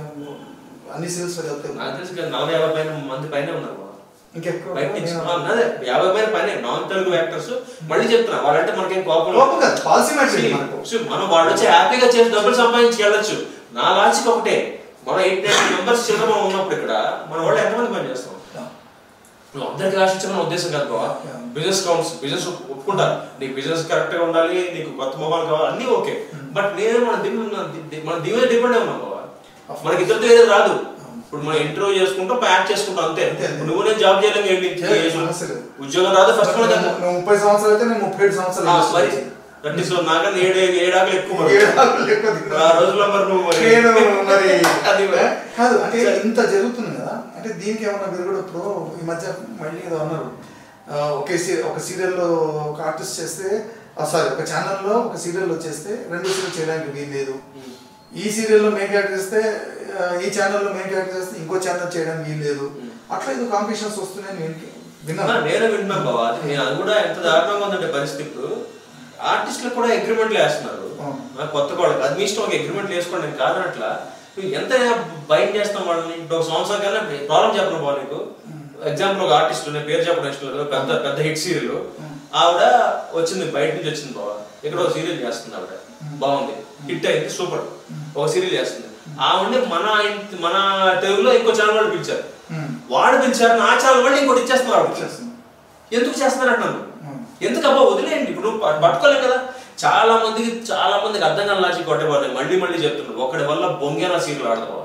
అన్ని సీరియల్స్ వెళ్తే నాకు తెలిసి ఇంకా నలభై యాభై పైన మంది పైన ఉన్నారు బాబా. ఇంకెక్కువ బయట నుంచి నేను- ఆ, అదే యాభై పైన పైన నాన్ తెలుగు యాక్టర్స్ మళ్ళీ చెప్తున్నా వాళ్ళంటే మనకేం కోపం లేదు. కోపం కాదు పాలసీ మ్యాటర్ See, మనకు see, మనం వాళ్ళు వచ్చి హ్యాపీగా చేసి డబ్బులు సంపాదించి వెళ్ళొచ్చు నా లాజిక్ ఒకటే మనం ఎయిట్ నైన్ మెంబర్స్ చిల్లర ఉన్నప్పుడు ఇక్కడ మన వాళ్ళు ఎంతమంది పని చేస్తాం నువ్వు అందరికి ఆశించమని ఉద్దేశం కాదు బావా Yeah. బిజినెస్ కౌంట్స్ బిజినెస్ ఒప్పుకుంటారు నీకు బిజినెస్ కరెక్ట్ గా ఉండాలి నీకు కొత్త మొహాలు కావాలి అన్నీ ఓకే బట్ నేను మన దిమ్మ మన ది- మన దిమ్మ డిపెండ్ అయి ఉన్నాం బావా Of మనకి ఇద్దరితో ఏదో రాదు ఇప్పుడు మనం ఇంటర్వ్యూ చేసుకుంటాం యాక్ట్ చేసుకుంటాం అంతే అంతే, అంతే. ఇప్పుడు నువ్వు నేను జాబ్ చేయలేము వెళ్ళి చేయలేం, సమస్య లేదు. ఉద్యోగం రాదు ఫస్ట్ నువ్వు నువ్వు ముప్పై సంవత్సరాలు అయితే నేను ముప్పై ఏడు సంవత్సరాలు మరి చేస్తున్నాను. దట్ ఈస్ నాకన్నా ఏడు ఏడాకులు ఎక్కువ మరి. ఏడు ఆకులు ఎక్కువ తిన్నా. ఆ రోజుల్లో మరి నువ్వు మరి నేను మరి అది మరి. కాదు అంటే ఇంత జరుగుతుంది కదా అంటే దీనికి ఏమన్నా మీరు కూడా ఇప్పుడు ఈ మధ్య మళ్ళీ ఏదో అన్నారు ఆ, ఒకే సీ ఒక సీరియల్లో ఒక ఆర్టిస్ట్ చేస్తే సారీ ఒక ఛానల్లో ఒక సీరియల్ వచ్చేస్తే రెండు సీరియల్ చేయడానికి వీలు లేదు ఈ సీరియల్లో మెయిన్ క్యారెక్టర్ చేస్తే ఆ, ఈ ఛానల్లో మెయిన్ క్యారెక్టర్ చేస్తే ఇంకో ఛానల్ చేయడానికి వీలు లేదు అట్లా ఏదో కాంపిటీషన్స్ వస్తున్నాయని నేను ఆ, విన్నాను నేను వింటున్నాను బాబా అది నేను అది కూడా ఎంత దారుణంగా ఉందంటే పరిస్థితి ఇప్పుడు ఆర్టిస్టులకు కూడా అగ్రిమెంట్లు వేస్తున్నారు అవును. ఆ, కొత్త వాళ్ళకి అది మీ ఇష్టం ఒక అగ్రిమెంట్ వేసుకోండి నేను కాదనట్లా నువ్వు ఎంత బైండ్ చేస్తాం వాళ్ళని ఇప్పుడు ఒక సంవత్సరం కన్నా ప్రాబ్లం చెప్పను బాబు నీకు ఎగ్జాంపుల్ ఒక ఆర్టిస్ట్ నేను పేరు చెప్పడం ఇష్టం లేదు పెద్ద పెద్ద హిట్ సీరియల్ ఆవిడ వచ్చింది బయట నుంచి వచ్చింది బాబా ఇక్కడ ఒక సీరియల్ చేస్తుంది ఆవిడ బాగుంది హిట్ అయింది సూపర్ ఒక సీరియల్ చేస్తుంది ఆవిడని మన ఇంటి- మన తెలుగులో ఇంకో ఛానల్ వాళ్ళు పిలిచారు Hmm. వాడు పిలిచారు నా ఛానల్ వాళ్ళు ఇంకోటి ఇచ్చేస్తున్నారు ఆవిడకి. ఇచ్చేస్తున్నారు. ఎందుకు చేస్తున్నారు అంటున్నాను Hmm. ఎందుకు అబ్బా వదిలేయండి ఇప్పుడు నువ్వు ప- పట్టుకోలేం కదా చాలా మందికి చాలా మందికి అర్థం కాని లాజిక్ కొట్టేవాళ్ళు మళ్ళీ మళ్ళీ చెప్తున్నాను ఒకటి వల్ల బొంగేనా సీరియల్ ఆడతావా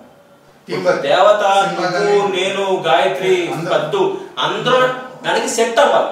టీం వర్క్ దేవత సినిమా నువ్వు కానీ- నేను గాయత్రి అందరూ. పద్దు అందరూ దానికి సెట్ అవ్వాలి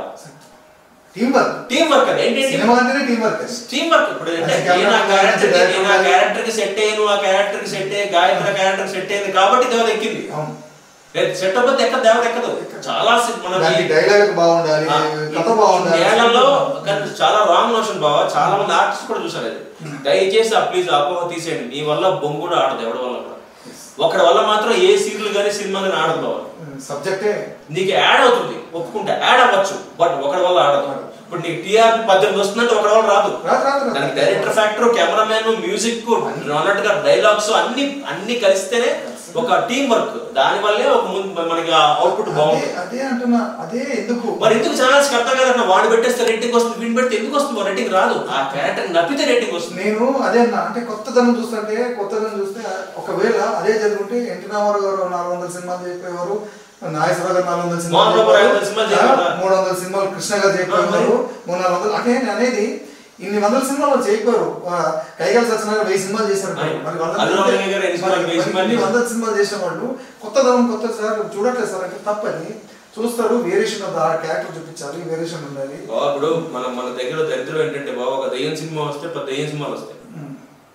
టీం వర్క్ టీం వర్క్ అది ఏంటి సినిమా అంటేనే టీం వర్క్ టీం వర్క్ ఇప్పుడు అంటే అది నేను ఆ camera క్యారెక్టర్ man, నేను ఆ director క్యారెక్టర్ కి సెట్ అయ్యాను ఆ క్యారెక్టర్ కి సెట్ అయ్యి గాయత్రి క్యారెక్టర్ సెట్ అయింది కాబట్టి దేవత ఎక్కింది అవును సెట్ అవ్వదు ఎక్క దేవత ఎక్కదు చాలా సి- దానికి మనకి డైలాగ్ బాగుండాలి కథ బాగుండాలి ఏళ్లలో కానీ చాలా రాంగ్ నోషన్ బావా చాలా మంది ఆర్టిస్ట్ కూడా చూసారు అది దయచేసి ఆ ప్లీజ్ అపోహ తీసేయండి నీ వల్ల బొంగు కూడా ఆడదు ఎవడి వల్ల కూడా ఒకడి వల్ల మాత్రం ఏ సీరియల్ కానీ సినిమా కానీ ఆడదు బావా సబ్జెక్టే నీకు యాడ్ అవుతుంది ఒప్పుకుంటే యాడ్ అవ్వచ్చు బట్ ఒకడి వల్ల ఆడదు ఇప్పుడు నీకు టీఆర్ పద్దెనిమిది వస్తుందంటే ఒకడి వల్ల రాదు రాదు రాదు రాదు. దానికి డైరెక్టర్ ఫ్యాక్టర్ కెమెరామ్యాన్ మ్యూజిక్ అన్నట్టుగా డైలాగ్స్ అన్ని అన్ని కలిస్తేనే ఒక టీం వర్క్ దాని వల్లే ఒక ముందు మనకి అవుట్పుట్ అదే బాగుంటుంది అదే అంటున్నా అదే ఎందుకు మరి ఎందుకు ఛానల్స్ అర్థం కదన్న వాడు పెట్టేస్తే రేటింగ్ వస్తుంది వీడిని పెడితే ఎందుకు వస్తుంది రేటింగ్ రాదు ఆ క్యారెక్టర్ నప్పితే రేటింగ్ వస్తుంది నేను అదే అన్నా అంటే కొత్తదనం చూస్తుంటే కొత్తదనం చూస్తే ఒకవేళ అదే జరుగుంటే ఎన్టీ రామారావు గారు నాలుగు వందల సినిమాలు చెప్పేవారు నాగేశ్వరరావు గారు నాలుగు వందల మోహన్ బాబు ఐదు వందల సినిమాలు చెప్పారా? మూడు వందల సినిమాలు కృష్ణ గారు ఆ, చెప్పేవారు మరి? మూడు నాలుగు వందలు అంటే నేను అనేది ఇన్ని వందల సినిమాలు వాళ్ళు చేయకపోయారు కైగల సత్యనారాయణ వెయ్యి సినిమాలు చేశారు అయ్యి. మరి వాళ్ళందరూ అల్లు అరవింద్ గారు ఎన్ని సినిమాలు, మరి వెయ్యి సినిమాలు ఇన్ని చేశారు. వందల సినిమాలు చేసిన వాళ్ళు కొత్తదనం కొత్త సార్ చూడట్లేదు సార్ అంటే తప్పని చూస్తారు వేరియేషన్ ఆఫ్ ఆ క్యారెక్టర్ చూపించాలి వేరియేషన్ ఉండాలి బాబా ఇప్పుడు మన మన దగ్గర దరిద్రం ఏంటంటే బాబా ఒక దయ్యం సినిమా వస్తే పెద్ద దయ్యం సినిమాలు వస్తాయి ఉమ్.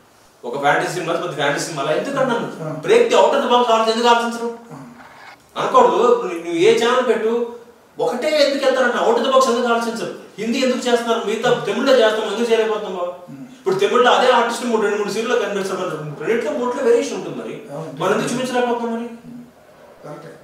ఒక ఫ్యాంటసీ సినిమా పెద్ద ఫ్యాంటసీ సినిమా అలా ఎందుకు అన్నాను ఆ. Break the out of the box ఆలోచన ఎందుకు ఆలోచించరు అనకూడదు ఇప్పుడు నువ్వు- నువ్వు ఏ ఛానల్ పెట్టు ఒకటే ఎందుకు వెళ్తారంటే అవుట్ ఆఫ్ ద బాక్స్ ఎందుకు ఆలోచించరు హిందీ ఎందుకు చేస్తున్నారు మిగతా తమిళ్లో చేస్తాం ఎందుకు చేయలేకపోతాం బాబు ఇప్పుడు తమిళ్లో అదే ఆర్టిస్ట్ మూడు రెండు మూడు సీరియల్ కనిపిస్తారు రెండింటిలో మూడులో వేరియేషన్ ఉంటుంది మరి అవును. మనం ఎందుకు చూపించలేకపోతాం మరి కరెక్టే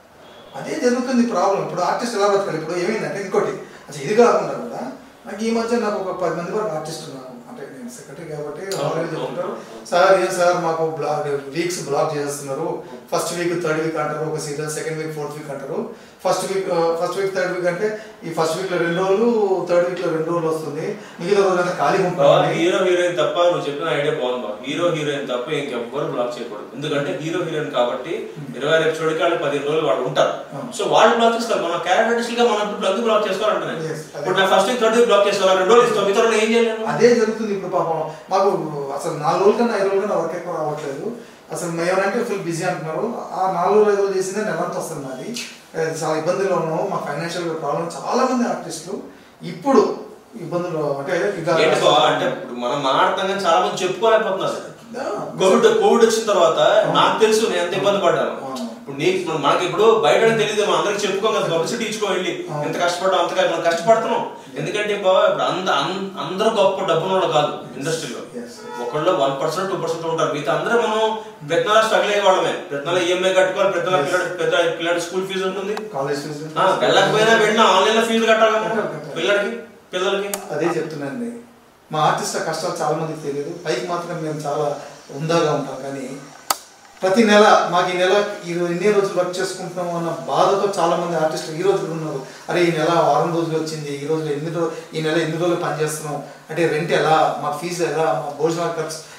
అదే జరుగుతుంది ప్రాబ్లం ఇప్పుడు ఆర్టిస్ట్ ఎలా బతకాలి ఇప్పుడు ఏమైందంటే ఇంకోటి అసలు ఇది కాకుండా కూడా నాకు ఈ మధ్య నాకు ఒక పది మంది వరకు ఆర్టిస్ట్ ఉన్నారు అంటే నేను సెక్రటరీ కాబట్టి వాళ్ళే చెప్తుంటారు సార్ ఏం సార్ మాకు బ్లాక్ వీక్స్ బ్లాక్ చేస్తున్నారు ఫస్ట్ వీక్ థర్డ్ వీక్ అంటారు ఒక season second week fourth week అంటారు first week first week third week అంటే ఈ ఫస్ట్ వీక్ లో రెండు రోజులు థర్డ్ వీక్ లో రెండు రోజులు వస్తుంది మిగతా రోజులంతా ఖాళీగా బాబా, ఉంటుంది హీరో హీరోయిన్ తప్ప నువ్వు చెప్పిన ఐడియా బాగుంది బాబా హీరో హీరోయిన్ తప్ప ఇంకెవ్వరు బ్లాక్ చేయకూడదు ఎందుకంటే హీరో హీరోయిన్ కాబట్టి ఇరవై ఆరు ఎపిసోడ్కి వాళ్ళు పదిహేను రోజులు వాళ్ళు ఉంటారు అవును. సో వాళ్ళు బ్లాక్ చేసుకోవాలి మన క్యారెక్టర్స్ గా మనం బ్లాక్ బ్లాక్ చేసుకోవాలంటున్నాను Yes, అదే. ఇప్పుడు నా first week third week block చేసుకోవాలి రెండు రోజులు ఇస్తాం ఇతరులు ఏం చేయలేను అదే జరుగుతుంది ఇప్పుడు పాపం మాకు అసలు నాలుగు రోజుల కన్నా ఐదు రోజుల కన్నా వర్క్ ఎక్కువ రావట్లేదు అసలు మేమనంటే ఫుల్ బిజీ అంటున్నారు ఆ నాలుగు రోజులు ఐదు రోజులు చేసిందే నెలంతా వస్తుంది మాది అది చాలా ఇబ్బందులు ఉన్నాము మా ఫైనాన్షియల్ ప్రాబ్లం చాలా మంది ఆర్టిస్టులు ఇప్పుడు ఇబ్బందులు అంటే ఇక ఏంటి బాబా అంటే ఇప్పుడు మనం మాట్లాడతాం కానీ చాలా మంది చెప్పుకోలేకపోతున్నారు కోవిడ్ కోవిడ్ వచ్చిన తర్వాత నాకు తెలుసు నేను ఎంత ఇబ్బంది పడ్డాను అవును. ఇప్పుడు నీకు ఇప్పుడు మనకి ఇప్పుడు బయట తెలియదు మనం అందరికి చెప్పుకోం కదా పబ్లిసిటీ ఇచ్చుకో వెళ్ళి అవును. ఎంత కష్టపడ్డాం అంతగా మనం కష్టపడుతున్నాం ఎందుకంటే బాబా ఇప్పుడు అంద అన్- అందరూ గొప్ప డబ్బున్న వాళ్ళు కాదు ఇండస్ట్రీలో Yes. ఒకళ్ళు వన్ పర్సెంట్ టూ పర్సెంట్ ఉంటారు మిగతా అందరూ మనం ప్రతి నెల స్ట్రగుల్ అయ్యే వాళ్ళమే ప్రతి నెల ఈఎంఐ కట్టుకోవాలి ప్రతి నెల Yes. పిల్లడు పెద్ద పిల్లడి స్కూల్ ఫీజు ఉంటుంది కాలేజ్ ఫీజు ఆ, వెళ్ళకపోయినా వెళ్ళినా ఆన్లైన్ లో ఫీజు కట్టాలి కదా కట్టాలి, కట్టాలి. పిల్లడికి పిల్లలకి అదే చెప్తున్నానండి మా ఆర్టిస్టుల కష్టాలు చాలా మందికి తెలియదు పైకి మాత్రం మేము చాలా ఉందాగా ఉంటాం కానీ ప్రతి నెల మాకు ఈ నెల ఈ రో- ఇన్ని రోజులు వర్క్ చేసుకుంటున్నాము అన్న బాధతో చాలా మంది ఆర్టిస్టులు ఈ రోజు కూడా ఉన్నారు అరే ఈ నెల వారం రోజులు వచ్చింది ఈ రోజు ఎన్ని రోజు ఈ నెల ఎన్ని రోజులు పని చేస్తున్నాం అంటే రెంట్ ఎలా మా ఫీజు ఎలా మా భోజనాల ఖర్చు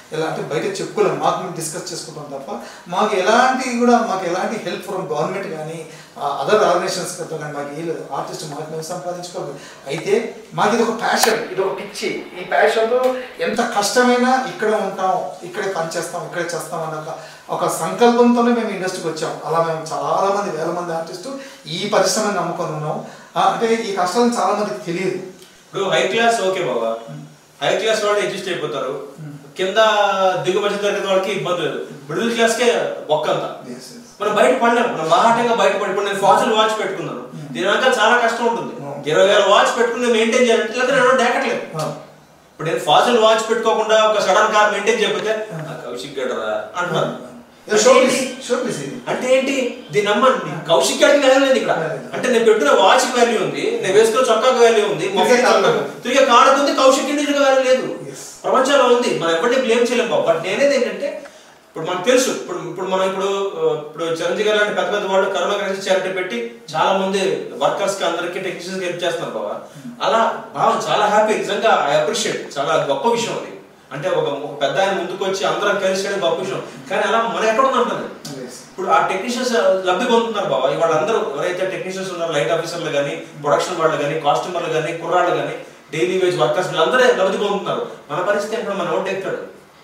ఎలా అంటే బయట చెప్పుకోలేం మాకు మేము డిస్కస్ చేసుకుంటాం తప్ప మాకు ఎలాంటి కూడా మాకు ఎలాంటి హెల్ప్ ఫ్రమ్ గవర్నమెంట్ కానీ అదర్ ఆర్గనైజేషన్స్ కానీ మాకు ఏ లేదు ఆర్టిస్ట్ మాకు మేము సంపాదించుకోవాలి అయితే మాకు ఇది ఒక ప్యాషన్ ఇది ఒక పిచ్చి ఈ ప్యాషన్లో ఎంత కష్టమైనా ఇక్కడ ఉంటాం ఇక్కడే పని చేస్తాం ఇక్కడే చేస్తాం అన్న ఒక ఒక సంకల్పంతోనే మేము ఇండస్ట్రీకి వచ్చాం అలా మేము చాలా మంది వేల మంది ఆర్టిస్టు ఈ పరిశ్రమని నమ్ముకొని ఉన్నాం ఆ, అంటే ఈ కష్టాలను చాలా మందికి తెలియదు ఇప్పుడు హై క్లాస్ ఓకే బాబా హై క్లాస్ వాళ్ళు అడ్జస్ట్ అయిపోతారు కింద దిగు మధ్య తరగతి వాళ్ళకి ఇబ్బంది లేదు మిడిల్ క్లాస్ కే ఒక్కంత Yes, yes. మనం బయట పడలేము మనం బాహాటంగా బయట పడి ఇప్పుడు నేను ఫాజిల్ వాచ్ పెట్టుకున్నాను దీని వెనక చాలా కష్టం ఉంటుంది Hmm. ఇరవై వేల వాచ్ పెట్టుకుని మెయింటైన్ చేయాలంటే లేదా నేను డేకట్లేదు ఆ, ఇప్పుడు నేను ఫాజిల్ వాచ్ పెట్టుకోకుండా ఒక సడన్ కార్ మెయింటైన్ చేయకపోతే "ఆ, కౌశిక్ గడరా అంటున్నారు ఇది షో పీస్ షో పీస్ ఇది అంటే ఏంటి దీని నమ్మండి కౌశిక్ గారికి వాల్యూ లేదు ఇక్కడ అంటే నేను పెట్టిన వాచ్ కి వాల్యూ ఉంది నేను వేసుకున్న చొక్కాకి వాల్యూ ఉంది మొక్క తిరిగే కాళ్ళకు. చొక్కాకు- తిరిగే కాళ్ళకు ఉంది కౌశిక్ ఇండివిజువల్ వాల్యూ లేదు Yes. ప్రపంచంలో ఉంది మనం ఎవరిని బ్లేమ్ చేయలేం బాబు బట్ నేనేది ఏంటంటే ఇప్పుడు మనకు తెలుసు ఇప్పుడు ఇప్పుడు మనం ఇప్పుడు ఆ, ఇప్పుడు చిరంజీవి గారు లాంటి పెద్ద పెద్ద వాళ్ళు కరోనా క్రైసిస్ చారిటీ పెట్టి చాలా మంది వర్కర్స్ కి అందరికి టెక్నీషియన్స్ హెల్ప్ చేస్తున్నారు బాబా అలా బాగా చాలా హ్యాపీ నిజంగా ఐ అప్రిషియేట్ చాలా గొప్ప విషయం అది అంటే ఒక ఒక పెద్ద ఆయన ముందుకు వచ్చి అందరం కలిసి చేయడం గొప్ప విషయం కానీ అలా మనం ఎక్కడ ఉందంటుంది Yes. ఇప్పుడు ఆ టెక్నీషియన్స్ లబ్ధి పొందుతున్నారు బాబా వాళ్ళందరూ ఎవరైతే టెక్నీషియన్స్ ఉన్నారో లైట్ ఆఫీసర్లు కానీ ప్రొడక్షన్ వాళ్ళు కానీ కాస్ట్యూమర్లు కానీ కుర్రాళ్ళు కానీ డైలీ వేజ్ వర్కర్స్ వీళ్ళందరూ లబ్ధి పొందుతున్నారు మన పరిస్థితి ఏంటంటే మన ఓటు ఎక్కుతాడు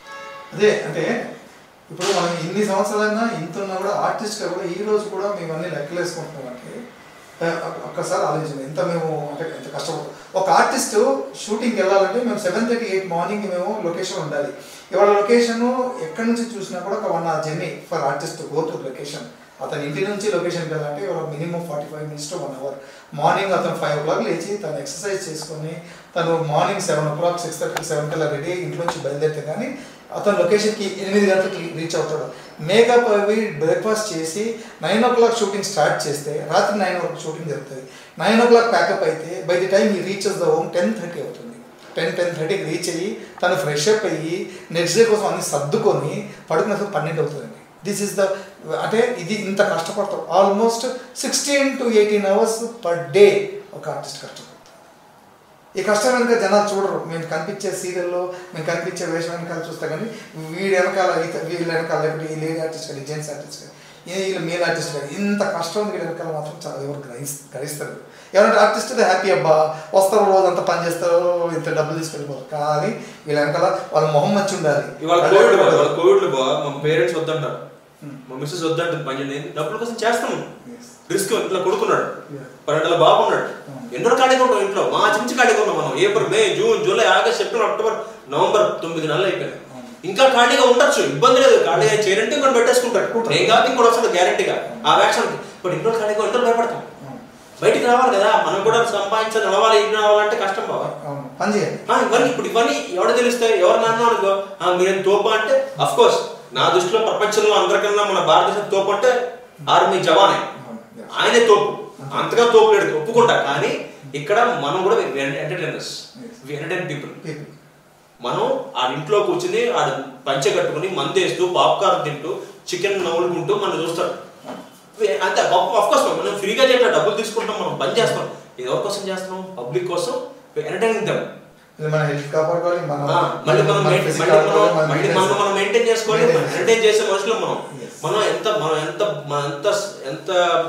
అదే అంటే ఇప్పుడు మనం ఇన్ని సంవత్సరాలైనా ఇంత ఉన్నా కూడా ఆర్టిస్ట్గా కూడా ఈ రోజు కూడా మేము అన్ని లెక్కలేసుకుంటున్నాం అంటే ఆ, ఒక్కసారి ఆలోచించండి ఎంత మేము అంటే ఎంత కష్టపడు ఒక ఆర్టిస్ట్ షూటింగ్కి వెళ్ళాలంటే మేము సెవెన్ థర్టీ ఎయిట్ మార్నింగ్ మేము లొకేషన్ ఉండాలి ఇవాళ లొకేషన్ ఎక్కడి నుంచి చూసినా కూడా ఒక one hour journey for artist go to location అతని ఇంటి నుంచి లొకేషన్కి వెళ్ళాలంటే ఇవాళ minimum forty five minutes to one hour morning అతను ఫైవ్ ఓ క్లాక్ లేచి తను ఎక్సర్సైజ్ చేసుకొని తను morning seven o'clock six thirty seven కల్లా రెడీ ఇంటి నుంచి బయలుదేరితే కానీ అతను లొకేషన్కి ఎనిమిది గంటలకి రీచ్ అవుతాడు మేకప్ అవి బ్రేక్ఫాస్ట్ చేసి nine o'clock shooting start చేస్తే రాత్రి నైన్ వరకు షూటింగ్ జరుగుతుంది నైన్ ఓ క్లాక్ ప్యాకప్ అయితే బై ది టైం ఈ reaches the home ten thirty అవుతుంది టెన్ టెన్ థర్టీకి రీచ్ అయ్యి తను ఫ్రెష్ అప్ అయ్యి నెక్స్ట్ డే కోసం అన్ని సర్దుకొని పడుకునేసరికి పన్నెండు అవుతుందండి దిస్ ఇస్ ద అంటే ఇది ఇంత కష్టపడతాం almost sixteen to eighteen hours per day ఒక ఆర్టిస్ట్ కష్టపడతాం ఈ కష్టం వెనక జనాలు చూడరు మేము కనిపించే సీరియల్లో మేము కనిపించే వేషం వెనకాల చూస్తే కానీ వీడి వెనకాల ఇత- వీళ్ళ వెనకాల లేకపోతే ఈ లేడీ ఆర్టిస్ట్ కానీ జెంట్స్ ఆర్టిస్ట్ కానీ ఈ వీళ్ళు మేల్ ఆర్టిస్ట్ కానీ ఇంత కష్టం ఉంది వీళ్ళ వెనకాల మాత్రం చాలా ఎవరు గ్రహిస్ గ్రహిస్తారు ఎవరంటే ఆర్టిస్ట్ హ్యాపీ అబ్బా వస్తారు రోజు అంతా పని చేస్తారు ఇంత డబ్బులు తీసుకెళ్ళిపోతారు కానీ వీళ్ళ వెనకాల వాళ్ళ మొహం మంచి ఉండాలి ఇవాళ కోవిడ్ బా, ఇవాళ కోవిడ్ బా మా పేరెంట్స్ వద్దంటారు మా మిస్సెస్ వద్దంటుంది పని చేయండి డబ్బుల కోసం చేస్తాము Yes. రిస్క్ ఇంట్లో కొడుకున్నాడు Yeah. పన్నెండుల బాబు ఉన్నాడు ఎన్నో ఖాళీగా ఉంటాం ఇంట్లో మా నుంచి ఖాళీగా ఉన్నాం మనం April May June July August September October November తొమ్మిది నెలలు అయిపోయాయి ఇంకా ఖాళీగా ఉండొచ్చు ఇబ్బంది లేదు ఖాళీగా చేయాలంటే ఇంకోటి పెట్టేసుకుంటారు నేను కాదు ఇంకోటి వస్తాడు గ్యారెంటీగా ఆ వ్యాక్సిన్ బట్ ఇంట్లో ఖాళీగా ఇంట్లో భయపడతాం బయటికి రావాలి కదా మనం కూడా సంపాదించాలి నడవాలి ఇల్లు రావాలంటే కష్టం బాబా అవును పని చేయాలి ఆ, ఇవన్నీ ఇప్పుడు ఇవన్నీ ఎవరు తెలుస్తాయి ఎవరు నాన్న అనుకో ఆ, మీరేం తోప అంటే అఫ్ కోర్స్ నా దృష్టిలో ప్రపంచంలో అందరికన్నా మన భారతదేశం తోపు అంటే ఆర్మీ జవానే ఆయనే తోపు అంతగా తోపు లేడు ఒప్పుకుంటా కానీ ఇక్కడ మనం కూడా ఎంటర్టైనర్స్ ఎంటర్టైన్ పీపుల్ People. మనం ఆ ఇంట్లో కూర్చుని ఆడ పంచె కట్టుకుని మందేస్తూ పాప్కార్న్ తింటూ చికెన్ నవ్వులుకుంటూ మనం చూస్తాడు వే- అంతే ఆఫ్ కోర్స్ మనం ఫ్రీగా చేయట్లా డబ్బులు తీసుకుంటాం మనం పని చేస్తాం ఇది ఎవరి కోసం చేస్తున్నాం పబ్లిక్ కోసం ఎంటర్టైనింగ్ దమ్ ఇది మన హెల్త్ కాపాడుకోవాలి మన ఆ, మళ్ళీ మనం మన మెయిన్- physical మళ్ళీ మనం కాపాడుకోవాలి, మన మళ్ళీ mental మనం మనం మెయింటైన్ చేసుకోవాలి Maintain మెయింటైన్ చేసే మనుషులు మనం Yes. మనం ఎంత మనం ఎంత మనం ఎంత ఎంత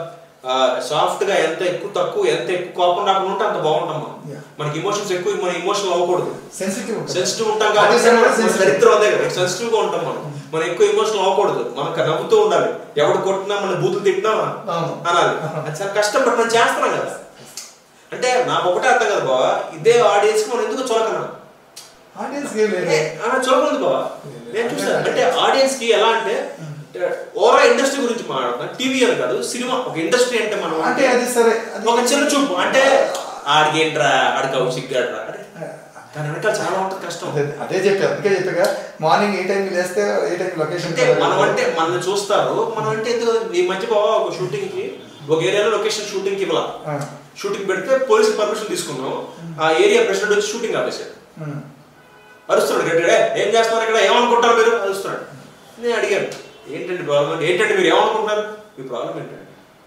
సాఫ్ట్ గా ఎంత ఎక్కువ తక్కువ ఎంత ఎక్కువ కోపం రాకుండా ఉంటే అంత బాగుంటాం మనం Yeah. మనకి ఇమోషన్స్ ఎక్కువ మన ఇమోషనల్ అవ్వకూడదు సెన్సిటివ్ ఉంటుంది. సెన్సిటివ్ ఉంటాం కాబట్టి Artist కూడా మన sensitive. దరిద్రం అదే కదా సెన్సిటివ్ గా ఉంటాం మనం మనం ఎక్కువ ఇమోషనల్ అవ్వకూడదు మనకు నవ్వుతూ ఉండాలి ఎవడు కొట్టినా మన బూతులు తిట్టినా అవును. అనాలి అది చాలా కష్టం బట్ మనం చేస్తున్నాం కదా అంటే నాకు ఒకటే అర్థం కదా బావా ఇదే ఆడియన్స్ కి మనం ఎందుకు చూడకన్నాం ఆడియన్స్ ఏం లేదు చూడకూడదు బావా నేను చూస్తాను అంటే ఆడియన్స్ కి ఎలా అంటే ఓవరాల్ ఇండస్ట్రీ గురించి మాట్లాడుతున్నా టీవీ అని కాదు సినిమా ఒక ఇండస్ట్రీ అంటే మనం అంటే అది సరే అది ఒక చిన్న చూపు అంటే ఆడికి ఏంట్రా ఆడికి అవు సిగ్గాడ్రా అంటే దాని వెనకాల చాలా ఉంటుంది కష్టం అదే అదే చెప్పా అందుకే చెప్పాగా మార్నింగ్ ఏ టైంకి లేస్తే ఏ టైంకి లొకేషన్ అంటే మనం అంటే మనల్ని చూస్తారు మనం అంటే ఎందుకు ఈ మధ్య బావ ఒక షూటింగ్ కి ఒక ఏరియాలో లొకేషన్ షూటింగ్ కి ఇవ్వాల షూటింగ్ పెడితే పోలీస్ పర్మిషన్ తీసుకున్నాం ఆ ఏరియా ప్రెసిడెంట్ వచ్చి షూటింగ్ ఆపేశాడు అరుస్తున్నాడు గట్టిగా ఏం చేస్తున్నారు ఇక్కడ ఏమనుకుంటారు మీరు అరుస్తున్నాడు నేను అడిగాను ఏంటండి ప్రాబ్లం ఏంటంటే మీరు ఏమనుకుంటున్నారు మీ ప్రాబ్లం ఏంటండి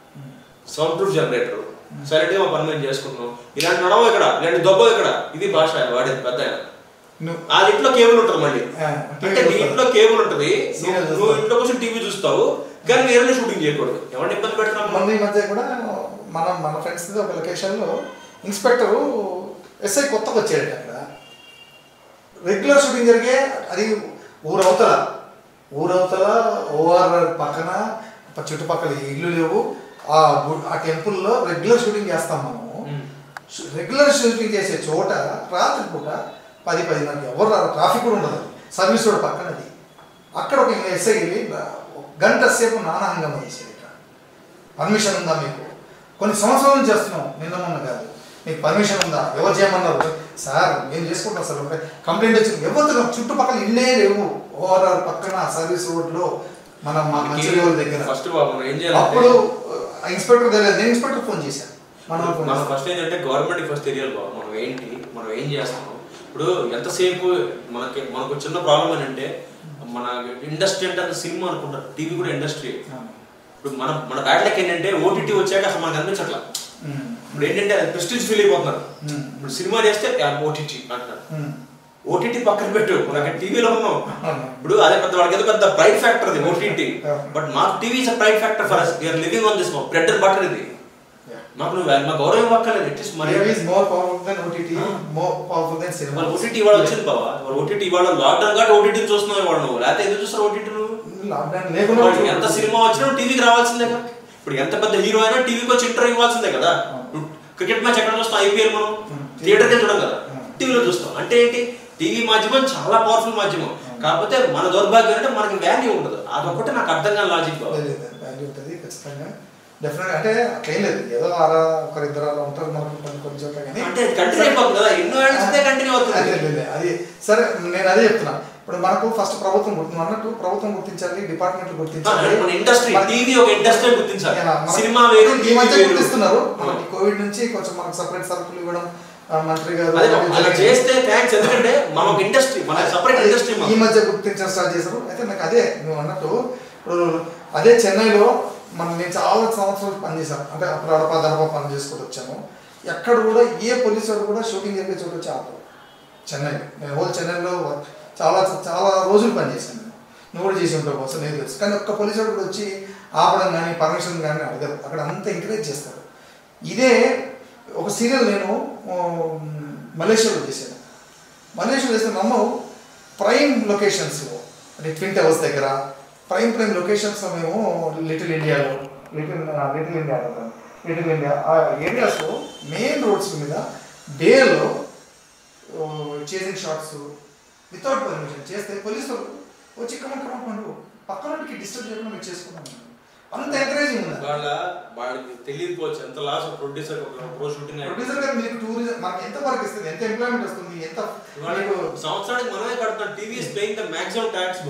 సౌండ్ ప్రూఫ్ జనరేటర్ సైలెంట్ గా మా పని మేము చేసుకుంటున్నాం ఇలాంటి నడవ ఇక్కడ ఇలాంటి దొబ్బ ఇక్కడ ఇది భాష వాడేది పెద్ద ఆయన నువ్వు ఆ ఇంట్లో కేబుల్ ఉంటుంది మళ్ళీ ఆ, అంటే TV నీ ఇంట్లో కేబుల్ ఉంటుంది Serial నువ్వు- చూస్తావు. నువ్వు ఇంట్లో కోసం టీవీ చూస్తావు కానీ వేరే షూటింగ్ చేయకూడదు ఎవరిని ఇబ్బంది పెడతాం మొన్న ఈ మధ్య కూడా మన మన ఫ్రెండ్స్ ఒక లొకేషన్లో ఇన్స్పెక్టరు ఎస్ఐ కొత్తగా వచ్చాడు అక్కడ రెగ్యులర్ షూటింగ్ జరిగే అది ఊరవతల ఊరవతల ఓఆర్ పక్కన ప- చుట్టుపక్కల ఇల్లు లేవు ఆ గు- ఆ టెంపుల్లో రెగ్యులర్ షూటింగ్ చేస్తాం మనము షూ- రెగ్యులర్ షూటింగ్ చేసే చోట రాత్రి పూట పది పదిన్నరకి ఎవరు రారు ట్రాఫిక్ కూడా ఉండదు సర్వీస్ రోడ్ పక్కనది అక్కడ ఒక ఎస్ఐ వెళ్ళి ఒక గంట సేపు నానాహంగమ చేసేది ఇక్కడ పర్మిషన్ ఉందా మీకు కొన్ని సంవత్సరాల నుంచి చేస్తున్నాం నిన్న మొన్న కాదు మీకు పర్మిషన్ ఉందా ఎవరు చేయమన్నారు సార్ మేము చేసుకుంటాం సార్ ఒకటే కంప్లైంట్ వచ్చింది ఎవరు చుట్టుపక్కల ఇల్లే లేవు ఓఆర్ఆర్ పక్కన సర్వీస్ రోడ్లో మన మా మంచిర్యాల దగ్గర ఫస్ట్ మనం ఏం అప్పుడు చేయాలంటే ఆ ఇన్స్పెక్టర్ తెలియదు నేను ఇన్స్పెక్టర్ ఫోన్ చేశాను మనం ఫోన్ మనం చేశాను. ఫస్ట్ ఏంటంటే గవర్నమెంట్ ఫస్ట్ తెలియాలి బాబు మనం ఏంటి మనం ఏం చేస్తున్నాం ఇప్పుడు ఎంతసేపు మనకి మనకు చిన్న ప్రాబ్లం ఏంటంటే మన ఇండస్ట్రీ అంటే అది సినిమా అనుకుంటారు టీవీ కూడా ఇండస్ట్రీ ఇప్పుడు మన మన బ్యాట్లకి ఏంటంటే ఓటీటీ వచ్చాక అసలు మనకు అనిపించట్లా ఉమ్. ఇప్పుడు ఏంటంటే అది ప్రెస్టీజ్ ఫీల్ అయిపోతున్నారు ఉమ్. ఇప్పుడు సినిమా చేస్తే ఓటీటీ అంటున్నారు ఉమ్. ఓటీటీ పక్కన పెట్టు మనకి టీవీలో ఉన్నాం అవును. ఇప్పుడు అదే పెద్ద వాళ్ళకి ఏదో పెద్ద ప్రైడ్ ఫ్యాక్టర్ అది ఓటీటీ అవును. బట్ మాకు TV is pride factor for us you're living on this bread and butter ఇది Yeah. మాకు నువ్వు మా గౌరవం ఇవ్వక్కర్లేదు అట్లీస్ట్ మరి TV is more powerful than OTT, more powerful than cinema. వాళ్ళ ఓటీటీ ఇవాళ వచ్చింది బాబా వాళ్ళ ఓటీటీ ఇవాళ లాక్డౌన్ కాబట్టి ఓటీటీ చూస్తున్నావు ఇవాళ నువ్వు లేకపోతే ఎందుకు చూస్తారు ఓటీటీ నువ్వు Lockdown లేకుండా వాడు ఎంత సినిమా వచ్చినా టీవీకి రావాల్సిందే కదా ఇప్పుడు ఎంత పెద్ద హీరో అయినా టీవీకి వచ్చి ఇంటర్వ్యూ ఇవ్వాల్సిందే కదా క్రికెట్ మ్యాచ్ ఎక్కడ చూస్తాం ఐపీఎల్ మనం Hmm. థియేటర్కే చూడం కదా Hmm. టీవీలో చూస్తాం అంటే ఏంటి టీవీ మాధ్యమం చాలా పవర్ఫుల్ మాధ్యమం కాకపోతే మన దౌర్భాగ్యం అంటే మనకి వాల్యూ ఉండదు అదొక్కటి నాకు అర్థం కాని లాజిక్ బాబా లేదు, లేదు, value ఉంటుంది ఖచ్చితంగా డెఫినెట్ అంటే అట్లేం లేదు ఏదో అలా ఒకరిద్దరు అలా ఉంటారు మనకు కొన్ని కొన్ని చోట్ల కానీ అంటే అది కంటిన్యూ అయిపోతుంది కదా ఎన్నో ఏళ్ళ నుంచే కంటిన్యూ అదే, అవుతుంది లేదు, లేదు, అది సరే నేను అదే చెప్తున్నా ఇప్పుడు మనకు ఫస్ట్ ప్రభుత్వం గుర్తు అన్నట్టు ప్రభుత్వం గుర్తించాలి డిపార్ట్మెంట్ గుర్తించాలి మన ఇండస్ట్రీ మన- టీవీ ఒక ఇండస్ట్రీ గుర్తించాలి యా, మనకి- సినిమా వేరు ఈ టీవీ మధ్య వేరు గుర్తిస్తున్నారు మనకి కోవిడ్ నుంచి కొంచెం మనకు సపరేట్ సరుకులు ఇవ్వడం ఆ, మంత్రి గారు అదే అలా జరిగింది. చేస్తే థ్యాంక్స్ ఎందుకంటే మనం ఒక ఇండస్ట్రీ మన సపరేట్ ఇండస్ట్రీ ఈ మధ్య గుర్తించడం స్టార్ట్ చేశారు అయితే నాకు అదే నువ్వు అన్నట్టు ఇప్పుడు అదే చెన్నైలో మనం నేను చాలా సంవత్సరాలు పనిచేశాను అంటే అప్పుడు అడప దడప పని చేసుకుంటూ వచ్చాము ఎక్కడ కూడా ఏ పోలీసు వాడు కూడా షూటింగ్ జరిగే చోట వచ్చి ఆపరు చెన్నై నేను హోల్ చెన్నైలో చాలా చాలా రోజులు పనిచేశాను నేను నువ్వు కూడా చేసి ఉంటావు కోసం నేను తెలుసు కానీ ఒక్క పోలీసు వాడు కూడా వచ్చి ఆపడం కానీ పర్మిషన్ కానీ అడగరు అక్కడ అంతా ఎంకరేజ్ చేస్తారు ఇదే ఒక సీరియల్ నేను ఆ, మలేషియాలో చేశాను మలేషియాలో చేసిన నమ్మవు ప్రైమ్ లొకేషన్స్లో అంటే ట్విన్ టవర్స్ దగ్గర ప్రైమ్ ప్రైమ్ లొకేషన్స్లో మేము లిటిల్ ఇండియాలో లిటిల్ లిటిల్ ఇండియా అంటాం లిటిల్ ఇండియా ఆ ఏరియాస్లో మెయిన్ రోడ్స్ మీద డేలో చేసింగ్ షాట్స్ వితౌట్ పర్మిషన్ చేస్తే పోలీసులు వచ్చి కమ కమ పండు పక్కనకి డిస్టర్బ్ చేయకుండా మీరు చేసుకున్నాం అంత ఎంకరేజింగ్ ఉంది వాళ్ళ వాళ్ళకి తెలియకపోవచ్చు ఎంత లాస్ ప్రొడ్యూసర్ ఒక ప్రో షూటింగ్ ప్రొడ్యూసర్ గారు మీకు టూరిజం మనకి ఎంత వర్క్ ఇస్తుంది ఎంత ఎంప్లాయ్మెంట్ వస్తుంది ఎంత మీకు సంవత్సరానికి మనమే కడుతున్నాం TV is paying the maximum tax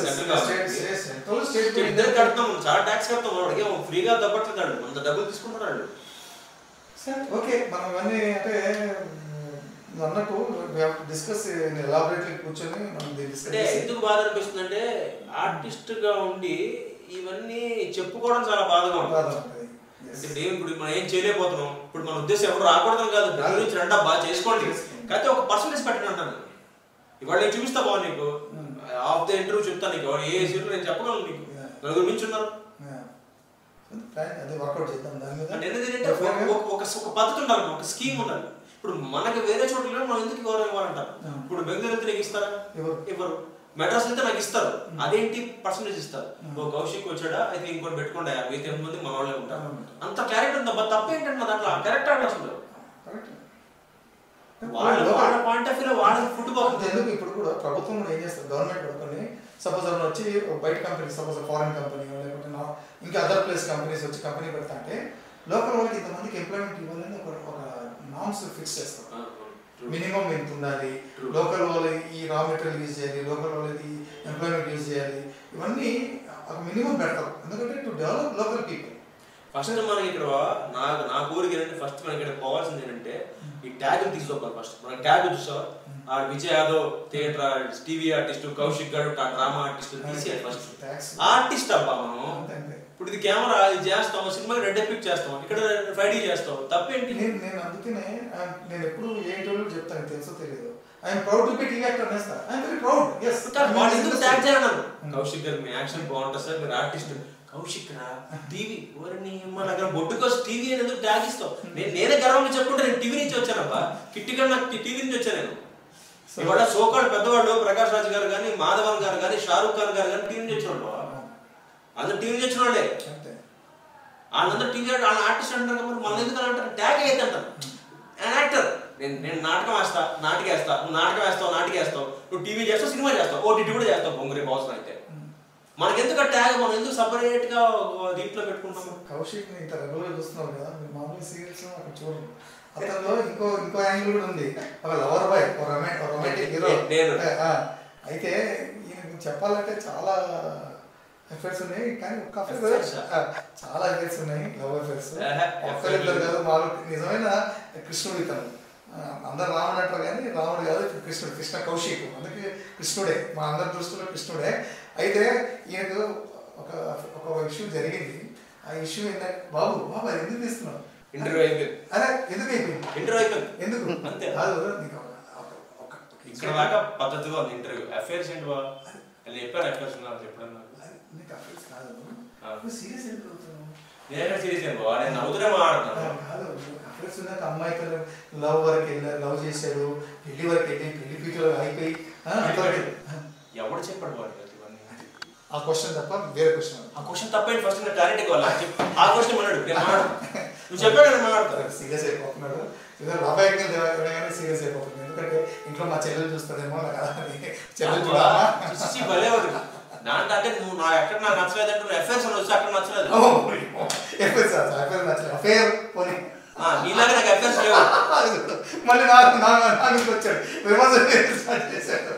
ఇద్దరు కడుతున్నాం చాలా ట్యాక్స్ కడతాం వాడికి ఫ్రీగా దబ్బట్లేదు వాళ్ళు అంత డబ్బులు తీసుకుంటారు వాళ్ళు ఓకే మనం ఇవన్నీ అంటే మ్, నువ్వు అన్నట్టు డిస్కస్ ఎలాబరేట్లీ కూర్చొని మనం డిస్కస్ అంటే ఎందుకు బాధ అనిపిస్తుంది అంటే ఆర్టిస్ట్ గా ఉండి ఇవన్నీ చెప్పుకోవడం చాలా బాధగా ఉంటుంది అంటే ఇప్పుడు ఏం ఇప్పుడు మనం ఏం చేయలేకపోతున్నాం ఇప్పుడు మన ఉద్దేశం ఎవరు రాకూడదని కాదు దాని గురించి రండా బాగా చేసుకోండి కాకపోతే ఒక పర్సంటేజ్ పెట్టండి అంటాను ఇవాళ నేను చూపిస్తా బాగా నీకు ఆఫ్ ద ఇంటర్వ్యూ చెప్తాను నీకు ఎవరు ఏ సీట్లు నేను చెప్పగలను నీకు నలుగురు మించి ఉన్నారు అదే వర్కౌట్ చేద్దాం దాని మీద అంటే ఏంటంటే ఒక- ఒక- ఒక ఒక పద్ధతి ఉండాలి ఒక స్కీమ్ ఉండాలి ఇప్పుడు మనకి వేరే చోట్ల లేవు, మనం ఎందుకు గౌరవం ఇవ్వాలంటారు Hmm. ఇప్పుడు బెంగళూరు వెళ్తే నీకు ఇస్తారా ఇవ్వరు. ఇవ్వరు మెడ్రాస్ వెళ్తే నాకు ఇస్తారు అదేంటి పర్సంటేజ్ ఇస్తారు ఓ కౌశిక్ వచ్చాడా అయితే ఇంకోటి పెట్టుకోండి మిగతా ఎనిమిది మంది మన వాళ్ళే ఉంటారు అవును. అంత క్యారెక్టర్ ఉందా బట్ తప్పేంటంటే నా దాంట్లో క్యారెక్టర్ అంటే అసలు కరెక్ట్ వాళ్ళ వాళ్ళ పాయింట్ ఆఫ్ వ్యూ వాళ్ళ ఫుడ్ బాగుంది ఎందుకు ఇప్పుడు కూడా ప్రభుత్వం కూడా ఏం చేస్తారు గవర్నమెంట్ కూడా కొన్ని సపోజ్ అక్కడ వచ్చి ఒక బయట కంపెనీ సపోజ్ ఫారెన్ కంపెనీ లేకపోతే నా ఇంకా అదర్ ప్లేస్ కంపెనీస్ వచ్చి కంపెనీ పెడతా అంటే లోకల్ వాళ్ళకి ఇంతమందికి ఎంప్లాయ్మెంట్ ఇవ్వాలని ఒక ఒక నామ్స్ ఫిక్స్ చేస్తారు మినిమం ఎంత ఉండాలి True. లోకల్ వాళ్ళు ఈ రా మెటీరియల్ యూజ్ చేయాలి లోకల్ వాళ్ళది ఎంప్లాయ్మెంట్ యూజ్ చేయాలి ఇవన్నీ ఒక మినిమం పెడతారు ఎందుకంటే to develop local people first మనకి ఇక్కడ నాకు నా కోరిక ఏంటంటే ఫస్ట్ మనకి ఇక్కడ పోవాల్సింది ఏంటంటే ఈ ట్యాగ్ తీసుకోవాలి ఫస్ట్ మన ట్యాగ్ చూసావా ఆ Vijay Yadav theatre TV artist Kaushik garu drama artist తీసేయాలి ఫస్ట్ ట్యాక్స్ ఆర్టిస్ట్ అబ్బా మనం అంతే అంతే ఇప్పుడు ఇది కెమెరా ఇది చేస్తాం సినిమాకి రెడ్ ఎఫెక్ట్ చేస్తాం ఇక్కడ ఫైవ్ డీ చేస్తాం తప్పేంటి నేను నేను అందుకనే ఆ, నేను ఎప్పుడు ఏ ఇంటర్వ్యూలో చెప్తాను తెలుసో తెలియదు I'm proud to be TV actor అనేస్తా ఐఎమ్ వెరీ ప్రౌడ్ ఎస్ వాళ్ళు ఎందుకు ట్యాగ్ చేయడం కౌశిక్ గారు మీ యాక్షన్ బాగుంటుంది సార్ మీరు ఆర్టిస్ట్ కౌశిక్ రా టీవీ ఓరని మన దగ్గర బొట్టుకోసం టీవీ అని ఎందుకు ట్యాగ్ ఇస్తావు నేను నేనే గర్వంగా చెప్పుకుంటే నేను టీవీ నుంచి వచ్చానబ్బా కిట్టి గారు నాకు టీవీ నుంచి వచ్చాను నేను ఇవాళ సోకాడు పెద్దవాళ్ళు ప్రకాష్ రాజ్ గారు కానీ మాధవన్ గారు కానీ షారూక్ ఖాన్ గారు కానీ టీవీ నుంచి వచ్చిన వాళ్ళు అందరు టీవీ నుంచి వచ్చిన వాళ్ళే అంతే వాళ్ళందరూ టీవీ వాళ్ళ ఆర్టిస్ట్ అంటారు మరి మన ఎందుకు అలా అంటారు ట్యాగ్ అయితే అంటారు యాక్టర్ నేను నేను నాటకం వేస్తా నాటకం వేస్తా నువ్వు నాటకం వేస్తావు నాటకం వేస్తావు నువ్వు టీవీ చేస్తావు సినిమా చేస్తావు ఓటీటీ కూడా చేస్తావు పొంగురే అవసరం అయితే మనకి ఎందుకు ట్యాగ్ మనం ఎందుకు సపరేట్ గా ఒక దీంట్లో పెట్టుకుంటాం కౌశిక్ ని ఇంత రెగ్యులర్ చూస్తున్నావు కదా మీరు మామూలు సీరియల్స్ అక్కడ చూడరు అతనిలో ఇంకో ఇంకో యాంగిల్ కూడా ఉంది ఒక లవర్ బాయ్ ఒక రొమాంటిక్ హీరో నేను. అయితే ఈయన చెప్పాలంటే చాలా ఎఫర్ట్స్ ఉన్నాయి కానీ ఒక్క affair Affairs ఆ? ఆ, చాలా ఎఫర్ట్స్ ఉన్నాయి లవ్ ఎఫర్ట్స్ ఆహా, ఒక్కరిద్దరు కాదు వాళ్ళు నిజమైన కృష్ణుడు ఇతను ఆ, అందరు రాముడు అంటారు కానీ రాముడు కాదు ఇప్పుడు కృష్ణుడు కృష్ణ కౌశిక్ అందుకే కృష్ణుడే మా అందరి దృష్టిలో కృష్ణుడే అయితే ఈయనకు ఒక ఒక ఇష్యూ జరిగింది ఆ ఇష్యూ ఏంటంటే బాబు బాబు అది ఎందుకు తీస్తున్నావు ఇంటర్వ్యూ అయిపోయింది అరే ఎందుకు అయిపోయింది ఇంటర్వ్యూ అయిపోయింది ఎందుకు అంతే. కాదు నీకు ఒక- ఒక- ఒక- ఒక ఇక్కడ దాకా పద్ధతిగా ఉంది ఇంటర్వ్యూ అఫేర్స్ ఏంటి బా నేను చెప్పాను అఫేర్స్ ఉన్నారు చెప్పడం అది నీకు affairs కాదు ఆ. నువ్వు సీరియస్ ఎందుకు అవుతున్నావు నేను సీరియస్ ఏం బావా నేను నవ్వుతూనే మాట్లాడుతున్నాను కాదు అఫ్రెండ్స్ ఉన్నాక అమ్మాయితో లవ్ వరకు వెళ్ళారు లవ్ చేశాడు పెళ్లి వరకు వెళ్ళి పెళ్లి పీటలో అయిపోయి ఆ, అంతవరకు. ఎవడు చెప్పాడు వాడు ఇవన్నీ ఆ క్వశ్చన్ తప్ప వేరే క్వశ్చన్ ఆ క్వశ్చన్ తప్పేంటి ఫస్ట్ నేను క్లారిటీ కావాలి చెప్పు. ఆ క్వశ్చన్ మాట్లాడు నేను మాట్లాడు నువ్వు చెప్పాడు నేను మాట్లాడతాను సీరియస్ అయిపోతున్నాడు ఏదో రాబాయ్ కానీ సీరియస్ అయిపోతుంది ఎందుకంటే ఇంట్లో మా చెల్లెలు చూస్తుందేమో నాకు అలా అని. చెల్లెలు చూడాలా చూసి భలే ఉంది దాంట్లో అంటే నువ్వు నా ఎక్కడ నాకు నచ్చలేదు అంటే నువ్వు ఎఫ్ఐఆర్స్ అని వచ్చి అక్కడ నచ్చలేదు ఎఫ్ఐఆర్ సార్ ఎఫ్ఐఆర్ నచ్చలేదు అఫేర్ పోనీ ఆ, నీలాగా నాకు ఎఫ్ఐఆర్స్ లేవు అది కూడా. మళ్ళీ నా నా నా నుంచి వచ్చాడు విమర్శ స్టార్ట్ చేశాడు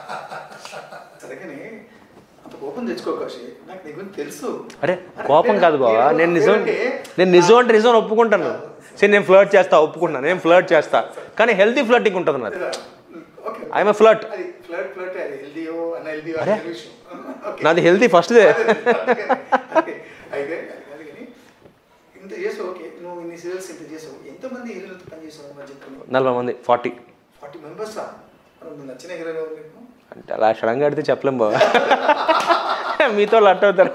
సరే కానీ అంత కోపం తెచ్చుకో కౌశి నాకు నీ గురించి తెలుసు అరే కోపం కాదు బావా నేను నిజం నేను నిజం అంటే నిజం ఒప్పుకుంటాను సరే నేను ఫ్లర్ట్ చేస్తా ఒప్పుకుంటాను నేను ఫ్లర్ట్ చేస్తా కానీ హెల్తీ ఫ్లర్టింగ్ ఉంటుంది నాది ఓకే ఐఎమ్ ఫ్లర్ట్ అది ఫ్లర్ట్ ఫ్లర్ట్ అది హెల్దీయో అన్ హెల్దీయో అరే. అనే విషయం ఓకే. నాది హెల్తీ ఫస్ట్దే ఓకే. అయితే అది కాదు కానీ ఇంత చేసావు ఓకే నువ్వు ఇన్ని సీరియల్స్ ఇంత చేసావు ఎంతమంది హీరోలతో పని చేసావు మరి చెప్పు నలభై మంది ఫార్టీ ఫార్టీ మెంబర్సా నువ్వు నచ్చిన హీరో ఎవరు నీకు అంటే అలా సడన్గా అడిగితే చెప్పలేం బావా మీతో లట్ అవుతారు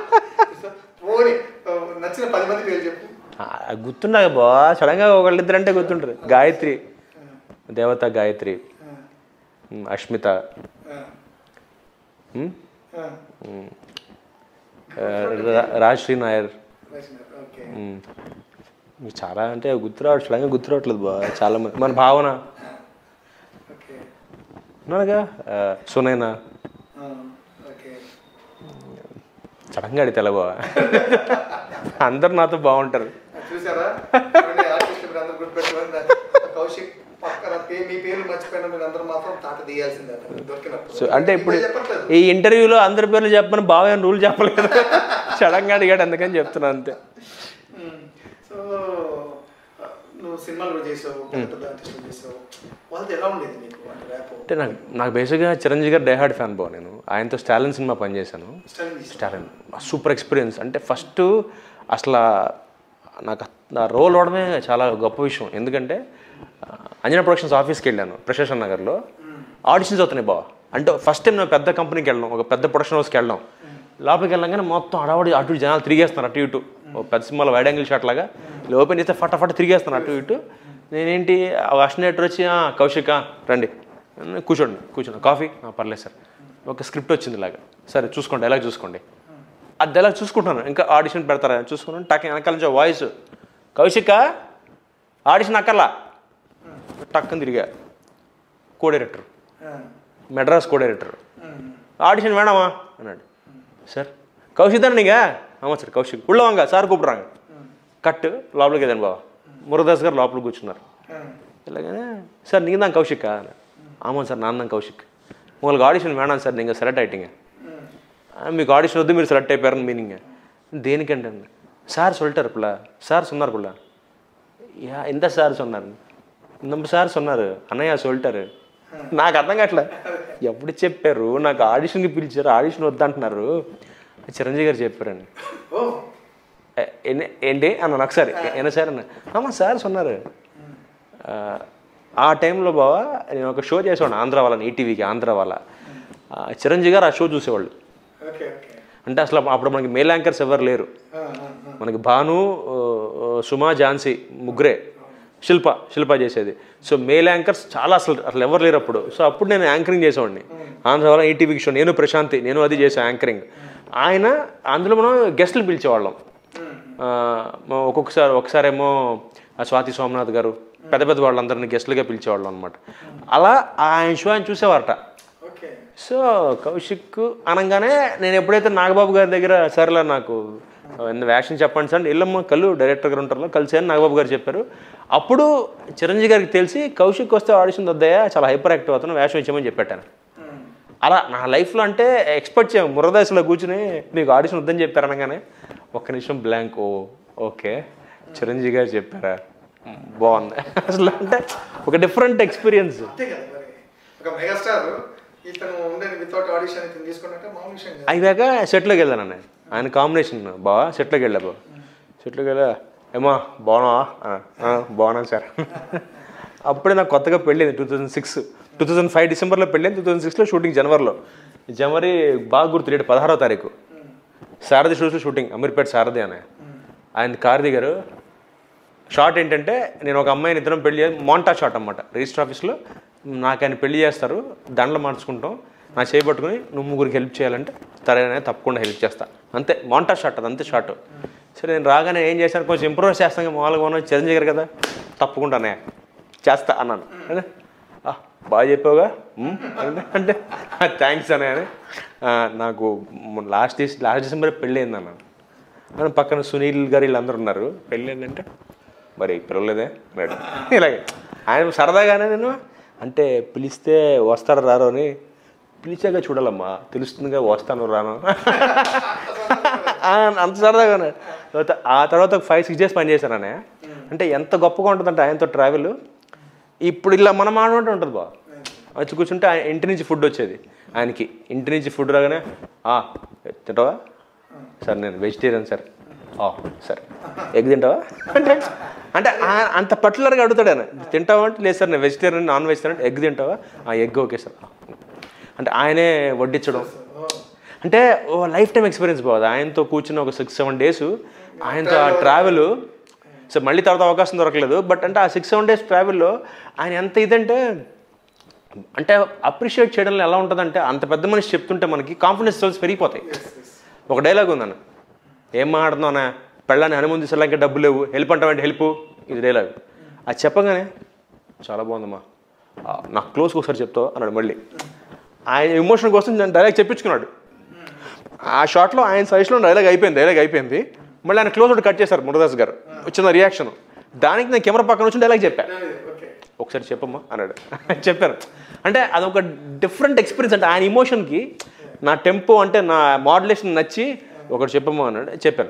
పోనీ ఆ, నచ్చిన పది మంది పేరు చెప్పు ఆ, గుర్తున్నాక బావా సడన్గా ఒకళ్ళిద్దరు అంటే గుర్తుంటారు గాయత్రి దేవత గాయత్రి ఆ, ఉమ్, అష్మిత ఆ, ఉమ్, ఆ. ఉమ్, ఆ, రా- రాజ్శ్రీ నాయర్ నచ్చినారు. ఓకే ఉమ్. మీకు చాలా అంటే గుర్తురావట్లేదు సడన్గా గుర్తురావట్లేదు బావా చాలా మంది మన భావన ఓకే ఉన్నారుగా ఆ, సునైనా ఆ, ఓకే సడన్గా అడిగితే ఎలా బావా అందరు నాతో బాగుంటారు చూసారా చూడండి, ఆర్టిస్టులు మీరు అందరూ గుర్తుపెట్టుకోండి కౌశిక్ పక్కన పే- మీ పేర్లు మర్చిపోయిన మీరు అందరూ మాత్రం తాట తీయాల్సిందే దొరికినప్పుడు సో అంటే ఇప్పుడు ఇంకా చెప్పట్లేదు ఈ ఇంటర్వ్యూలో అందరి పేర్లు చెప్పమని బావ ఏం రూల్ చెప్పలేదు సడన్గా అడిగాడు అందుకని చెప్తున్నాను అంతే సో ఆ, నువ్వు సినిమాలు కూడా చేసావు పెద్ద పెద్ద ఆర్టిస్టులు చేసావు వాళ్ళతో ఎలా ఉండేది నీకు అంటే ర్యాప్ అంటే నాకు నాకు బేసిక్గా చిరంజీవి గారు డైహార్డ్ ఫ్యాన్ బావ నేను ఆయనతో స్టాలిన్ సినిమా పనిచేశాను స్టైలింగ్ చేసావు స్టాలిన్ సూపర్ ఎక్స్పీరియన్స్ అంటే ఫస్ట్ అసలు నాకు నా రోల్ అవడమే చాలా గొప్ప విషయం ఎందుకంటే ఆ, అంజనా ప్రొడక్షన్స్ ఆఫీస్కి వెళ్ళాను ప్రశాసన్ నగర్లో ఆడిషన్స్ అవుతున్నాయి బావ అంటే ఫస్ట్ టైం నేను పెద్ద కంపెనీకి వెళ్ళడం ఒక పెద్ద ప్రొడక్షన్ హౌస్కి వెళ్ళడం లోపలికి వెళ్ళంగానే మొత్తం అడవాడి అటు ఇటు జనాలు తిరిగేస్తున్నారు అటు ఇటు ఒక పెద్ద సినిమాలో వైడ్ యాంగిల్ షాట్ లాగా ఇలా ఓపెన్ చేస్తే ఫటాఫట తిరిగేస్తాను అటు ఇటు నేనేంటి అసినేటర్ వచ్చి "ఆ, కౌశిక్ ఆ, రండి కూర్చోండి కూర్చోండి కాఫీ "ఆ, పర్లేదు సార్ ఒక స్క్రిప్ట్ వచ్చింది ఇలాగా సరే చూసుకోండి ఎలా చూసుకోండి అది ఎలా చూసుకుంటున్నాను ఇంకా ఆడిషన్ పెడతారా చూసుకున్నాను టక్ వెనకాల నుంచి వాయిస్ కౌశిక ఆడిషన్ అక్కర్లా టక్కని తిరిగా co director Madras co director audition வேணாமா అన్నాడు సార్ కౌశిక్ தானே நீங்க ஆமாம் సార్ కౌశిక్ ఉள்ள వాంగ సార్ కూப்பிடுறாங்க కట్ లోపలికి వెళ్ళాను బాబా మురదాస్ గారు లోపలికి కూర్చున్నారు ఇలాగనే సార్ நீங்கள் தான் கௌஷிக்கா ஆமாம் சார் நான் தான் கௌஷிக் உங்களுக்கு ஆடிஷன் வேணாம் சார் நீங்கள் செலக்ட் ஆகிட்டீங்க మీకు ఆడిషన్ వద్దు మీరు సెలెక్ట్ అయిపోయారని మీనింగ్ దేనికంటే సార్ சொல்லிட்டாருப்புல சார் சொன்னாருப்புல యా ఎంత సార్ சொன்னாరు நம்ம సార్ சொன்னாరు అన్నయ్య சொல்லிட்டாరు నాకు అర్థం కావట్లే ఎప్పుడు చెప్పారు నాకు ఆడిషన్కి పిలిచారు ఆడిషన్ వద్దంటున్నారు చిరంజీవి గారు చెప్పారండి ఓ "ఏ- ఎన్ని- ఏంటి అన్నాను ఒకసారి ఎన్న సార్ అన్న అమ్మ సార్ சொன்னாరు ఆ, ఆ టైంలో బావా నేను ఒక షో చేసేవాడు ఆంధ్ర వాళ్ళని ఈటీవీకి ఆంధ్ర వాళ్ళ ఆ, చిరంజీవి గారు ఆ షో చూసేవాళ్ళు ఓకే ఓకే అంటే అసలు అప్పుడు మనకి మేల్ యాంకర్స్ ఎవరు లేరు మనకి భాను ఆ, ఆ, సుమా ఝాన్సీ ముగ్గురే శిల్ప శిల్ప చేసేది సో మేల్ యాంకర్స్ చాలా అసలు అసలు ఎవరు లేరు అప్పుడు సో అప్పుడు నేను యాంకరింగ్ చేసేవాడిని ఆంధ్ర వాళ్ళ ఈటీవీకి షో నేను ప్రశాంతి నేను అది చేసాను యాంకరింగ్ ఆయన అందులో మనం గెస్టులు పిలిచేవాళ్ళం ఆ, మా- ఒక్కొక్కసారి ఒకసారేమో ఆ స్వాతి సోమనాథ్ గారు పెద్ద పెద్ద వాళ్ళందరినీ గెస్టులుగా పిలిచేవాళ్ళం అనమాట అలా ఆయన షో ఆయన చూసేవారట ఓకే సో కౌశిక్ అనగానే నేను ఎప్పుడైతే నాగబాబు గారి దగ్గర సరేలా నాకు వ్యాక్సిన్ చెప్పండి సార్ ఇల్లమ్మ కళ్ళు డైరెక్టర్ గారు ఉంటారు కలిసి అని నాగబాబు గారు చెప్పారు అప్పుడు చిరంజీవి గారికి తెలిసి కౌశిక్ వస్తే ఆడిషన్ వద్దయ్యా చాలా హైపర్ యాక్టివ్ అవుతాను వేషం ఇచ్చామని చెప్పాను అలా నా లైఫ్లో అంటే ఎక్స్పెక్ట్ చేయం మురదశలో కూర్చుని మీకు ఆడిషన్ వద్దని చెప్పారు అనగానే ఒక్క నిమిషం బ్లాంక్ ఓ ఓకే చిరంజీవి గారు చెప్పారా మ్, బాగుంది అసలు అంటే ఒక డిఫరెంట్ ఎక్స్పీరియన్స్ అంతే కదా మరి ఒక మెగాస్టార్ ఇతను ఉండే వితౌట్ ఆడిషన్ ఇతను తీసుకున్నట్టే మామూలు విషయం కాదు. అయిపోయాక సెట్లోకి వెళ్ళాను అన్న ఆయన కాంబినేషన్ బావా సెట్లోకి వెళ్ళా బావ సెట్లోకి వెళ్ళా ఏమా బాగున్నావా "ఆ, ఆ, బాగున్నాను సార్ అప్పుడే నాకు కొత్తగా పెళ్ళింది two thousand six two thousand five డిసెంబర్లో పెళ్ళింది టూ థౌజండ్ సిక్స్లో షూటింగ్ జనవరిలో జనవరి బాగా గుర్తు డేట్ పదహారో తారీఖు సారథి షూస్లో షూటింగ్ అమీర్పేట సారథి అనే ఆయన కార్ దిగారు షార్ట్ ఏంటంటే నేను ఒక అమ్మాయిని ఇద్దరం పెళ్లి చే మోంటా షాట్ అనమాట రిజిస్టర్ ఆఫీస్లో నాకు ఆయన పెళ్లి చేస్తారు దండలు మార్చుకుంటాం నా చేయి పట్టుకుని నువ్వు ముగ్గురికి హెల్ప్ చేయాలంటే సరేనే తప్పకుండా హెల్ప్ చేస్తా అంతే మోంటా షాట్ అది అంతే షాట్ సరే నేను రాగానే ఏం చేశాను కొంచెం ఇంప్రూవ్ చేస్తాను కదా, మామూలుగా మనం చిరంజీవి గారు కదా తప్పకుండానే చేస్తా అన్నాను అంటే, "ఆ, బాగా చెప్పావుగా "ఉమ్," అంటే అంటే థ్యాంక్స్ అనే అని "ఆ, నాకు లాస్ట్ లాస్ట్ డిసెంబర్ పెళ్ళి అయింది అన్నాను అని పక్కన సునీల్ గారు వీళ్ళందరూ ఉన్నారు పెళ్ళి ఏంటంటే మరి పిలవలేదే మేడం ఇలాగే ఆయన సరదాగానే నేను అంటే పిలిస్తే వస్తారో రారో అని పిలిచాక చూడాలమ్మా తెలుస్తుందిగా వస్తాను రాను ఆ, అంత సరదాగా ఉన్నాడు. తర్వాత ఆ తర్వాత ఒక ఫైవ్ సిక్స్ డేస్ పనిచేశాను అనే అంటే ఎంత గొప్పగా ఉంటుందంటే ఆయనతో ట్రావెల్ ఇప్పుడు ఇలా మనం ఆడమంటే ఉంటుంది బా వచ్చి కూర్చుంటే ఆయన ఇంటి నుంచి ఫుడ్ వచ్చేది ఆయనకి ఇంటి నుంచి ఫుడ్ రాగానే "ఆ, తింటావా సార్ నేను వెజిటేరియన్ సార్ "ఆ, సరే ఎగ్ తింటావా అంటే అంటే ఆ- అంత పర్టికులర్గా అడుగుతాడు ఆయన తింటావా అంటే లేదు సార్ నేను వెజిటేరియన్ నాన్ వెజిటేరియన్ ఎగ్ తింటావా ఆ ఎగ్ ఓకే సార్ అంటే ఆయనే వడ్డించడం అంటే ఓ లైఫ్ టైం ఎక్స్పీరియన్స్ పోదు ఆయనతో కూర్చున్న ఒక సిక్స్ సెవెన్ డేస్ ఆయనతో ఆ ట్రావెల్ సో మళ్ళీ తర్వాత అవకాశం దొరకలేదు బట్ అంటే ఆ సిక్స్ సెవెన్ డేస్ ట్రావెల్లో ఆయన ఎంత ఇదంటే అంటే అప్రిషియేట్ చేయడంలో ఎలా ఉంటుందంటే అంత పెద్ద మనిషి చెప్తుంటే మనకి కాన్ఫిడెన్స్ లెవెల్స్ పెరిగిపోతాయి ఒక డైలాగ్ ఉందన్న ఏం మాట్లాడుతున్నావునా పెళ్ళాన్ని హనుమంది తీసుకెళ్ళాక డబ్బు లేవు హెల్ప్ అంటావంటే హెల్ప్ ఇది డైలాగ్ అది చెప్పగానే చాలా బాగుందమ్మా ఆ, నాకు క్లోజ్కి ఒకసారి చెప్తావు అన్నాడు మళ్ళీ ఆయన ఎమోషన్ కోసం నేను డైలాగ్ చెప్పించుకున్నాడు ఆ షాట్లో ఆయన సైజ్లో డైలాగ్ అయిపోయింది డైలాగ్ అయిపోయింది మళ్ళీ ఆయన క్లోజ్ కట్ చేశారు మురదాస్ గారు వచ్చిన రియాక్షన్ దానికి నేను కెమెరా పక్కన వచ్చి డైలాగ్ చెప్పా ఓకే ఒకసారి చెప్పమ్మా అన్నాడు చెప్పాను అంటే అదొక డిఫరెంట్ ఎక్స్పీరియన్స్ అంటే ఆయన ఇమోషన్కి నా టెంపో అంటే నా మోడలేషన్ నచ్చి ఒకటి చెప్పమ్మా అన్నాడు చెప్పాను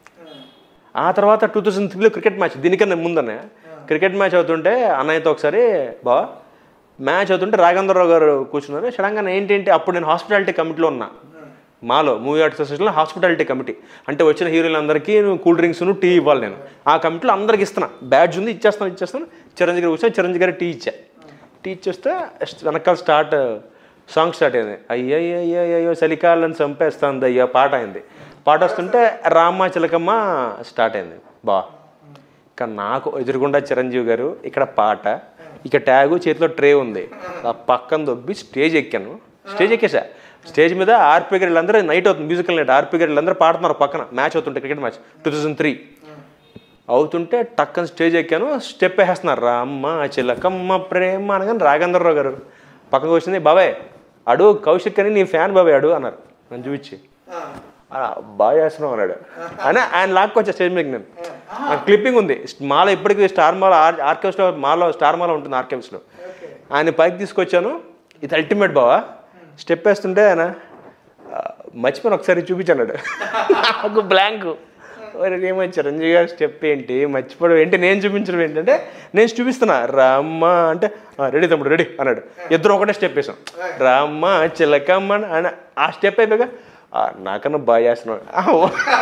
ఆ తర్వాత టూ థౌజండ్ త్రీలో క్రికెట్ మ్యాచ్ దీనికన్నా ముందన్న క్రికెట్ మ్యాచ్ అవుతుంటే అన్నయ్యతో ఒకసారి బా మ్యాచ్ అవుతుంటే రాఘవేంద్రరావు గారు కూర్చున్నారు సడన్గా ఏంటంటే అప్పుడు నేను హాస్పిటాలిటీ కమిటీలో ఉన్నా మాలో మూవీ ఆర్ట్స్ అసోసియేషన్లో హాస్పిటాలిటీ కమిటీ అంటే వచ్చిన హీరోలందరికీ కూల్ డ్రింక్స్ టీ ఇవ్వాలి నేను ఆ కమిటీలో అందరికి ఇస్తున్నా బ్యాడ్జ్ ఉంది ఇచ్చేస్తాను ఇచ్చేస్తాను చిరంజీవి గారు కూర్చొని చిరంజీవి గారు టీ ఇచ్చా టీ ఇచ్చేస్తే వెనకాల స్టార్ట్ సాంగ్ స్టార్ట్ అయింది అయ్యయ్యో చలికాలను చంపేస్తుంది అయ్యా పాట అయింది పాట వస్తుంటే రామ్మ చిలకమ్మ స్టార్ట్ అయింది బా ఇక నాకు ఎదురుగుండా చిరంజీవి గారు ఇక్కడ పాట ఇక ట్యాగు చేతిలో ట్రే ఉంది ఆ పక్కన దొబ్బి స్టేజ్ ఎక్కాను స్టేజ్ ఎక్కేసా స్టేజ్ మీద ఆర్పీ గారు వీళ్ళందరూ నైట్ అవుతుంది మ్యూజికల్ నైట్ ఆర్పీ గారు వీళ్ళందరూ పాడుతున్నారు పక్కన మ్యాచ్ అవుతుంటే cricket match two thousand three అవుతుంటే టక్కన స్టేజ్ ఎక్కాను స్టెప్ వేసేస్తున్నారు రామ్మ చిలకమ్మ ప్రేమ అనగానే రాఘేంద్రరావు గారు పక్కకు వచ్చింది బాబాయ్ అడు కౌశిక్ అని నీ ఫ్యాన్ బాబాయ్ అడు అన్నారు నన్ను చూపించి "ఆ, బాగా చేస్తున్నావు అన్నాడు అని ఆయన లాక్కొచ్చా స్టేజ్ మీద నేను నాకు క్లిప్పింగ్ ఉంది మాలో ఇప్పటికీ స్టార్ మాల ఆర్కెస్ట్రా మాలో స్టార్ మాల ఉంటుంది ఆర్కెవ్స్లో ఆయన పైకి తీసుకొచ్చాను ఇది అల్టిమేట్ బావా స్టెప్ వేస్తుంటే ఆయన "ఆ, మర్చిపోయిన ఒకసారి చూపించాడు నాకు బ్లాంక్ ఏమో చిరంజీవి గారి స్టెప్ ఏంటి మర్చిపోవడం ఏంటి నేను చూపించడం ఏంటంటే నేను చూపిస్తున్నా రామ్మ అంటే రెడీ తమ్ముడు రెడీ అన్నాడు ఇద్దరు ఒకటే స్టెప్ వేసాం రామ్మ చిలకమ్మ అని ఆయన ఆ స్టెప్ అయిపోయాక "ఆ, నాకన్నా బాగా చేస్తున్నాడు "ఆ, ఓ."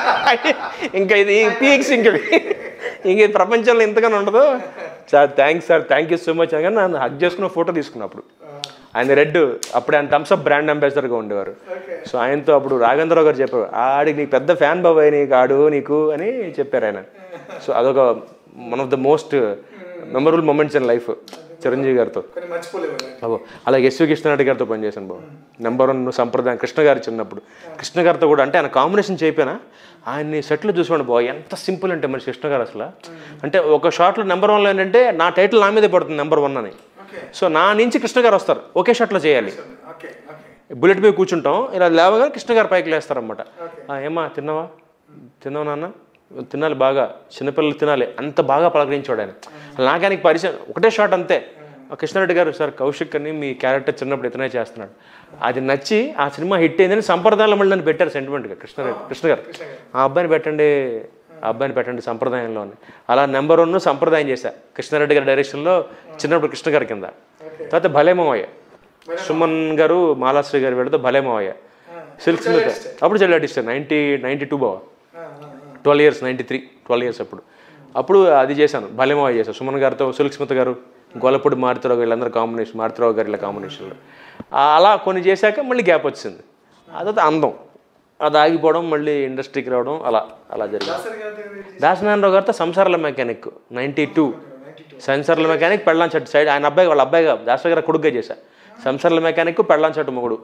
ఇంకా ఇది పీక్స్ ఇంక ఇంక ఇది ప్రపంచంలో ఇంతగానే ఉండదు sir thanks sir thank you so much అని నన్ను హక్ చేసుకున్న ఫోటో తీసుకున్నప్పుడు ఆయన రెడ్ అప్పుడు ఆయన థమ్స్అప్ బ్రాండ్ అంబాసిడర్గా ఉండేవారు సో ఆయనతో అప్పుడు రాఘేంద్రరావు గారు చెప్పారు ఆడికి నీకు పెద్ద ఫ్యాన్ బాబాయ్ నీకు ఆడు నీకు అని చెప్పారు ఆయన సో అదొక one of the most memorable moments in life Chiranjeevi గారితో కానీ మర్చిపోలేము బాబు అలాగే ఎస్వి కృష్ణారెడ్డి గారితో పనిచేశాను బాబు నెంబర్ వన్ సంప్రదాయం కృష్ణ గారు చిన్నప్పుడు కృష్ణ గారితో కూడా అంటే ఆయన కాంబినేషన్ చేయపోయినా ఆయన్ని సెట్లో చూసుకోండి బాబు ఎంత సింపుల్ అంటే మరి కృష్ణ గారు అసలు అంటే ఒక షాట్లో నెంబర్ వన్లో ఏంటంటే నా టైటిల్ నా మీదే పడుతుంది నెంబర్ వన్ అని సో నా నుంచి కృష్ణ గారు వస్తారు ఒకే షాట్లో చేయాలి ఓకే ఓకే బుల్లెట్ మీద కూర్చుంటాం ఇలా లేవగానే కృష్ణ గారు పైకి లేస్తారనమాట ఏమా తిన్నావా తిన్నావా నాన్న తినాలి బాగా చిన్నపిల్లలు తినాలి అంత బాగా పలకరించాడు ఆయన నాకానికి పరిచయం ఒకటే షాట్ అంతే ఆ కృష్ణారెడ్డి గారు సార్ కౌశిక్ అని మీ క్యారెక్టర్ చిన్నప్పుడు ఇతనే చేస్తున్నాడు అది నచ్చి ఆ సినిమా హిట్ అయిందని సంప్రదాయంలో మళ్ళీ నన్ను పెట్టారు సెంటిమెంట్గా కృష్ణారెడ్డి కృష్ణ గారు ఆ అబ్బాయిని పెట్టండి ఆ అబ్బాయిని పెట్టండి సంప్రదాయంలో అని అలా నెంబర్ వన్ సంప్రదాయం చేశా కృష్ణారెడ్డి గారి డైరెక్షన్లో చిన్నప్పుడు కృష్ణ గారి కింద తర్వాత భలేమోయ్య సుమన్ గారు మాలాశ్రీ గారు వీళ్ళతో భలేమోయ్య సిల్క్ స్మిత్ అప్పుడు చెల్లి ఆర్టిస్ట్ నైంటీ నైంటీ టూ బావా twelve years ninety three twelve years అప్పుడు అప్పుడు అది చేశాను భలేమోయ్య చేశాను సుమన్ గారితో సిల్క్ స్మిత్ గారు గొల్లపూడి మారుతిరావు వీళ్ళందరూ కాంబినేషన్ మారుతిరావు గారి ఇలా కాంబినేషన్లో అలా కొన్ని చేశాక మళ్ళీ గ్యాప్ వచ్చింది అదొక అందం అది ఆగిపోవడం మళ్ళీ ఇండస్ట్రీకి రావడం అలా అలా జరిగింది దాసనారాయణరావు గారితో సంసారాల మెకానిక్ నైంటీ టూ సంసారాల మెకానిక్ పెళ్ళాం చెట్టు సైడ్ ఆయన అబ్బాయి వాళ్ళ అబ్బాయిగా దాసరి గారు కొడుకుగా చేశా సంసారాల మెకానిక్ పెళ్ళాం చెట్టు మొగుడు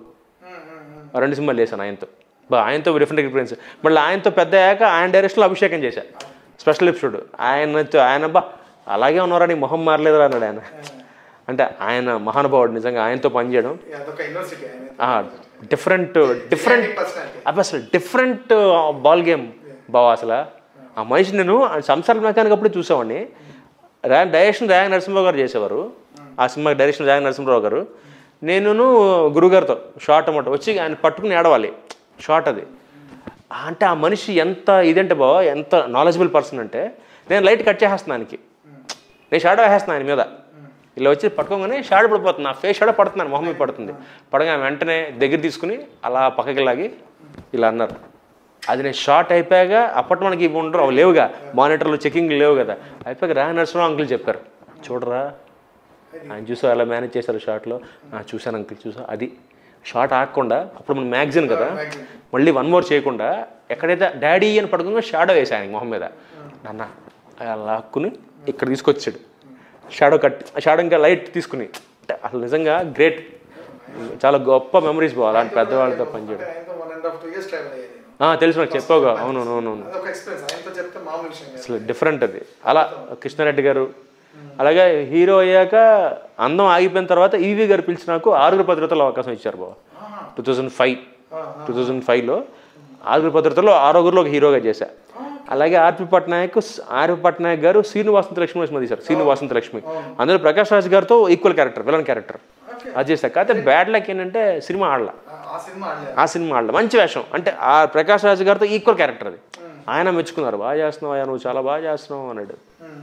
ఆ రెండు సినిమాలు చేశాను ఆయనతో బా ఆయనతో డిఫరెంట్ ఎక్స్పీరియన్స్ మళ్ళీ ఆయనతో పెద్ద అయ్యాక ఆయన డైరెక్షన్లో అభిషేకం చేశా స్పెషల్ ఎపిసోడ్ ఆయనతో ఆయన బా అలాగే ఉన్నారా నీ మొహం మారలేదురా అన్నాడు ఆయన అంటే ఆయన మహానుభావుడు నిజంగా ఆయనతో పనిచేయడం అదొక యూనివర్సిటీ డిఫరెంట్ డిఫరెంట్ పర్సనాలిటీ అవి అసలు డిఫరెంట్ బాల్ గేమ్ బావా అసలు ఆ మనిషి నేను సంసార మెకానిక్ అప్పుడే చూసేవాడిని రా డైరెక్షన్ రాయ నరసింహరావు గారు చేసేవారు ఆ సినిమాకి డైరెక్షన్ రాయ నరసింహరావు గారు నేను గురుగారితో షార్ట్ అన్నమాట వచ్చి ఆయన పట్టుకుని ఏడవాలి షార్ట్ అది అంటే ఆ మనిషి ఎంత ఇదంటే బావ ఎంత నాలెడ్జబుల్ పర్సన్ అంటే నేను లైట్ కట్ చేసేస్తున్నాను ఆయనకి నేను షాడో వేసేస్తున్నాను ఆయన మీద ఇలా వచ్చి పట్టుకోగానే షాడో పడిపోతుంది నా ఫేస్ షాడో పడుతున్నాను మొహం మీద పడుతుంది పడగా వెంటనే దగ్గర తీసుకుని అలా పక్కకి లాగి ఇలా అన్నారు అది నేను షార్ట్ అయిపోయాక అప్పటి మనకి ఇవి ఉండరు అవి లేవుగా మానిటర్లు చెకింగ్ లేవు కదా అయిపోయాక రా నరసింహరావు అంకుల్ చెప్పారు చూడరా ఆయన చూసా ఎలా మేనేజ్ చేశారు షార్ట్లో చూశాను అంకుల్ చూసా అది షార్ట్ ఆగకుండా అప్పుడు మన మ్యాగజైన్ కదా మళ్ళీ వన్ మోర్ చేయకుండా ఎక్కడైతే డాడీ అని పడుకుందో షాడో వేసాను ఆయనకి మొహం మీద నాన్న అలా లాక్కుని ఇక్కడ తీసుకొచ్చాడు షాడో కట్ షాడో ఇంకా లైట్ తీసుకుని అంటే అసలు నిజంగా గ్రేట్ చాలా గొప్ప మెమరీస్ బాగా అలాంటి పెద్దవాళ్ళతో పనిచేయడం ఆయనతో one and half two years travel అయ్యాను నేను. ఆ, తెలుసు నాకు చెప్పావుగా అవును అవును అవును అదొక ఎక్స్పీరియన్స్ ఆయనతో చెప్తే మామూలు విషయం కాదు అసలు డిఫరెంట్ అది అలా కృష్ణారెడ్డి గారు అలాగే హీరో అయ్యాక అందం ఆగిపోయిన తర్వాత ఈవీ గారు పిలిచి నాకు ఆరుగురు భద్రతలో అవకాశం ఇచ్చారు బాబా two thousand five two thousand ఫైవ్లో ఆరుగురు భద్రతలో ఆరుగురులో ఒక హీరోగా చేశా అలాగే ఆర్పి పట్నాయక్ ఆర్పి పట్నాయక్ గారు శ్రీను వసంత లక్ష్మి సినిమా తీశారు శ్రీను వసంత లక్ష్మి అందులో ప్రకాష్ రాజ్ గారితో ఈక్వల్ క్యారెక్టర్ విలన్ క్యారెక్టర్ అది చేశా కాకపోతే బ్యాడ్ లక్ ఏంటంటే సినిమా ఆడలా ఆ- ఆ సినిమా ఆడలేదు ఆ సినిమా ఆడలే మంచి వేషం అంటే ఆ ప్రకాష్ రాజ్ గారితో ఈక్వల్ క్యారెక్టర్ అది ఆయన మెచ్చుకున్నారు బాగా చేస్తున్నావు అయ్యా నువ్వు చాలా బాగా చేస్తున్నావు అన్నాడు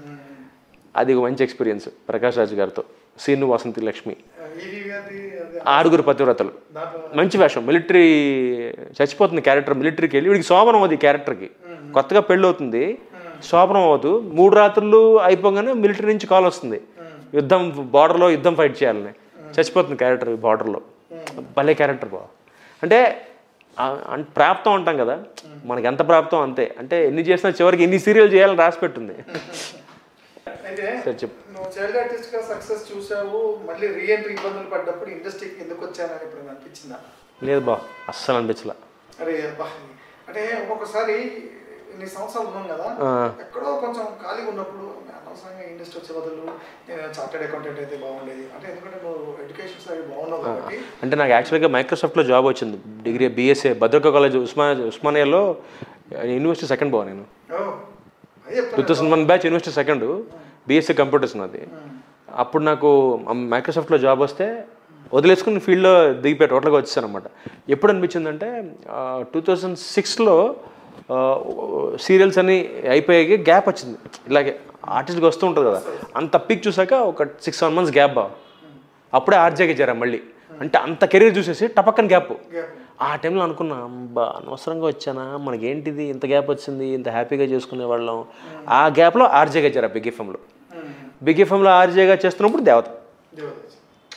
అది ఒక మంచి ఎక్స్పీరియన్స్ ప్రకాష్ రాజ్ గారితో సీను వసంతి లక్ష్మి ఈవీ గారి అది ఆరుగురు పతివ్రతలు దాంట్లో మంచి వేషం మిలిటరీ చచ్చిపోతుంది క్యారెక్టర్ మిలిటరీకి వెళ్ళి వీడికి శోభనం అవుతుంది ఈ క్యారెక్టర్కి కొత్తగా పెళ్ళి అవుతుంది శోభనం అవ్వదు మూడు రాత్రులు అయిపోగానే మిలిటరీ నుంచి కాల్ వస్తుంది యుద్ధం బార్డర్లో యుద్ధం ఫైట్ చేయాలని చచ్చిపోతుంది క్యారెక్టర్ బార్డర్లో భలే క్యారెక్టర్ బా అంటే ఆ- అన్- ప్రాప్తం అంటాం కదా మనకి ఎంత ప్రాప్తం అంతే అంటే ఎన్ని చేసినా చివరికి ఎన్ని సీరియల్ చేయాలని రాసి పెట్టుంది అయితే సరే చెప్పు నువ్వు చైల్డ్ ఆర్టిస్ట్ గా సక్సెస్ చూసావు మళ్ళీ రీఎంట్రీ ఇబ్బందులు పడ్డప్పుడు ఇండస్ట్రీకి ఎందుకు వచ్చానని ఇప్పుడు అనిపించిందా లేదు బా అస్సలు అనిపించలే అరే అబ్బా అంటే ఒక్కొక్కసారి ఇన్ని సంవత్సరాలు ఉన్నాం కదా ఆ. ఎక్కడో కొంచెం ఖాళీగా ఉన్నప్పుడు అనవసరంగా ఇండస్ట్రీ వచ్చే బదులు నేను చార్టెడ్ అకౌంటెంట్ అయితే బాగుండేది అంటే ఎందుకంటే నువ్వు ఎడ్యుకేషన్ సైడ్ బాగున్నావు కాబట్టి అంటే నాకు యాక్చువల్గా మైక్రోసాఫ్ట్లో జాబ్ వచ్చింది డిగ్రీ బీఎస్ఏ భద్రక కాలేజ్ ఉస్మా ఉస్మానియాలో యూనివర్సిటీ సెకండ్ బావ నేను ఓ అదే టూ చెప్తాను thousand one batch university second BSc computers నాది అప్పుడు నాకు మైక్రోసాఫ్ట్లో జాబ్ వస్తే వదిలేసుకుని ఫీల్డ్లో దిగిపోయి టోటల్గా వచ్చేసాను అనమాట ఎప్పుడు అనిపించిందంటే టూ థౌజండ్ సిక్స్లో సీరియల్స్ అని అయిపోయాక గ్యాప్ వచ్చింది ఇలాగే ఆర్టిస్ట్కి వస్తూ ఉంటుంది కదా అంత పిక్ చూసాక ఒక సిక్స్ సెవెన్ మంత్స్ గ్యాప్ బా అప్పుడే ఆర్జేకి చేరా మళ్ళీ అంటే అంత కెరీర్ చూసేసి టపక్కన గ్యాప్ Gap. ఆ టైంలో అనుకున్నా అబ్బా అనవసరంగా వచ్చానా మనకేంటిది ఇంత గ్యాప్ వచ్చింది ఇంత హ్యాపీగా చేసుకునే వాళ్ళం ఆ గ్యాప్లో ఆర్జేగా చేరా బిగ్ ఎఫ్ఎంలో బిగ్ ఎఫ్ఎంలో ఆర్జేగా చేస్తున్నప్పుడు దేవత దేవదాస్.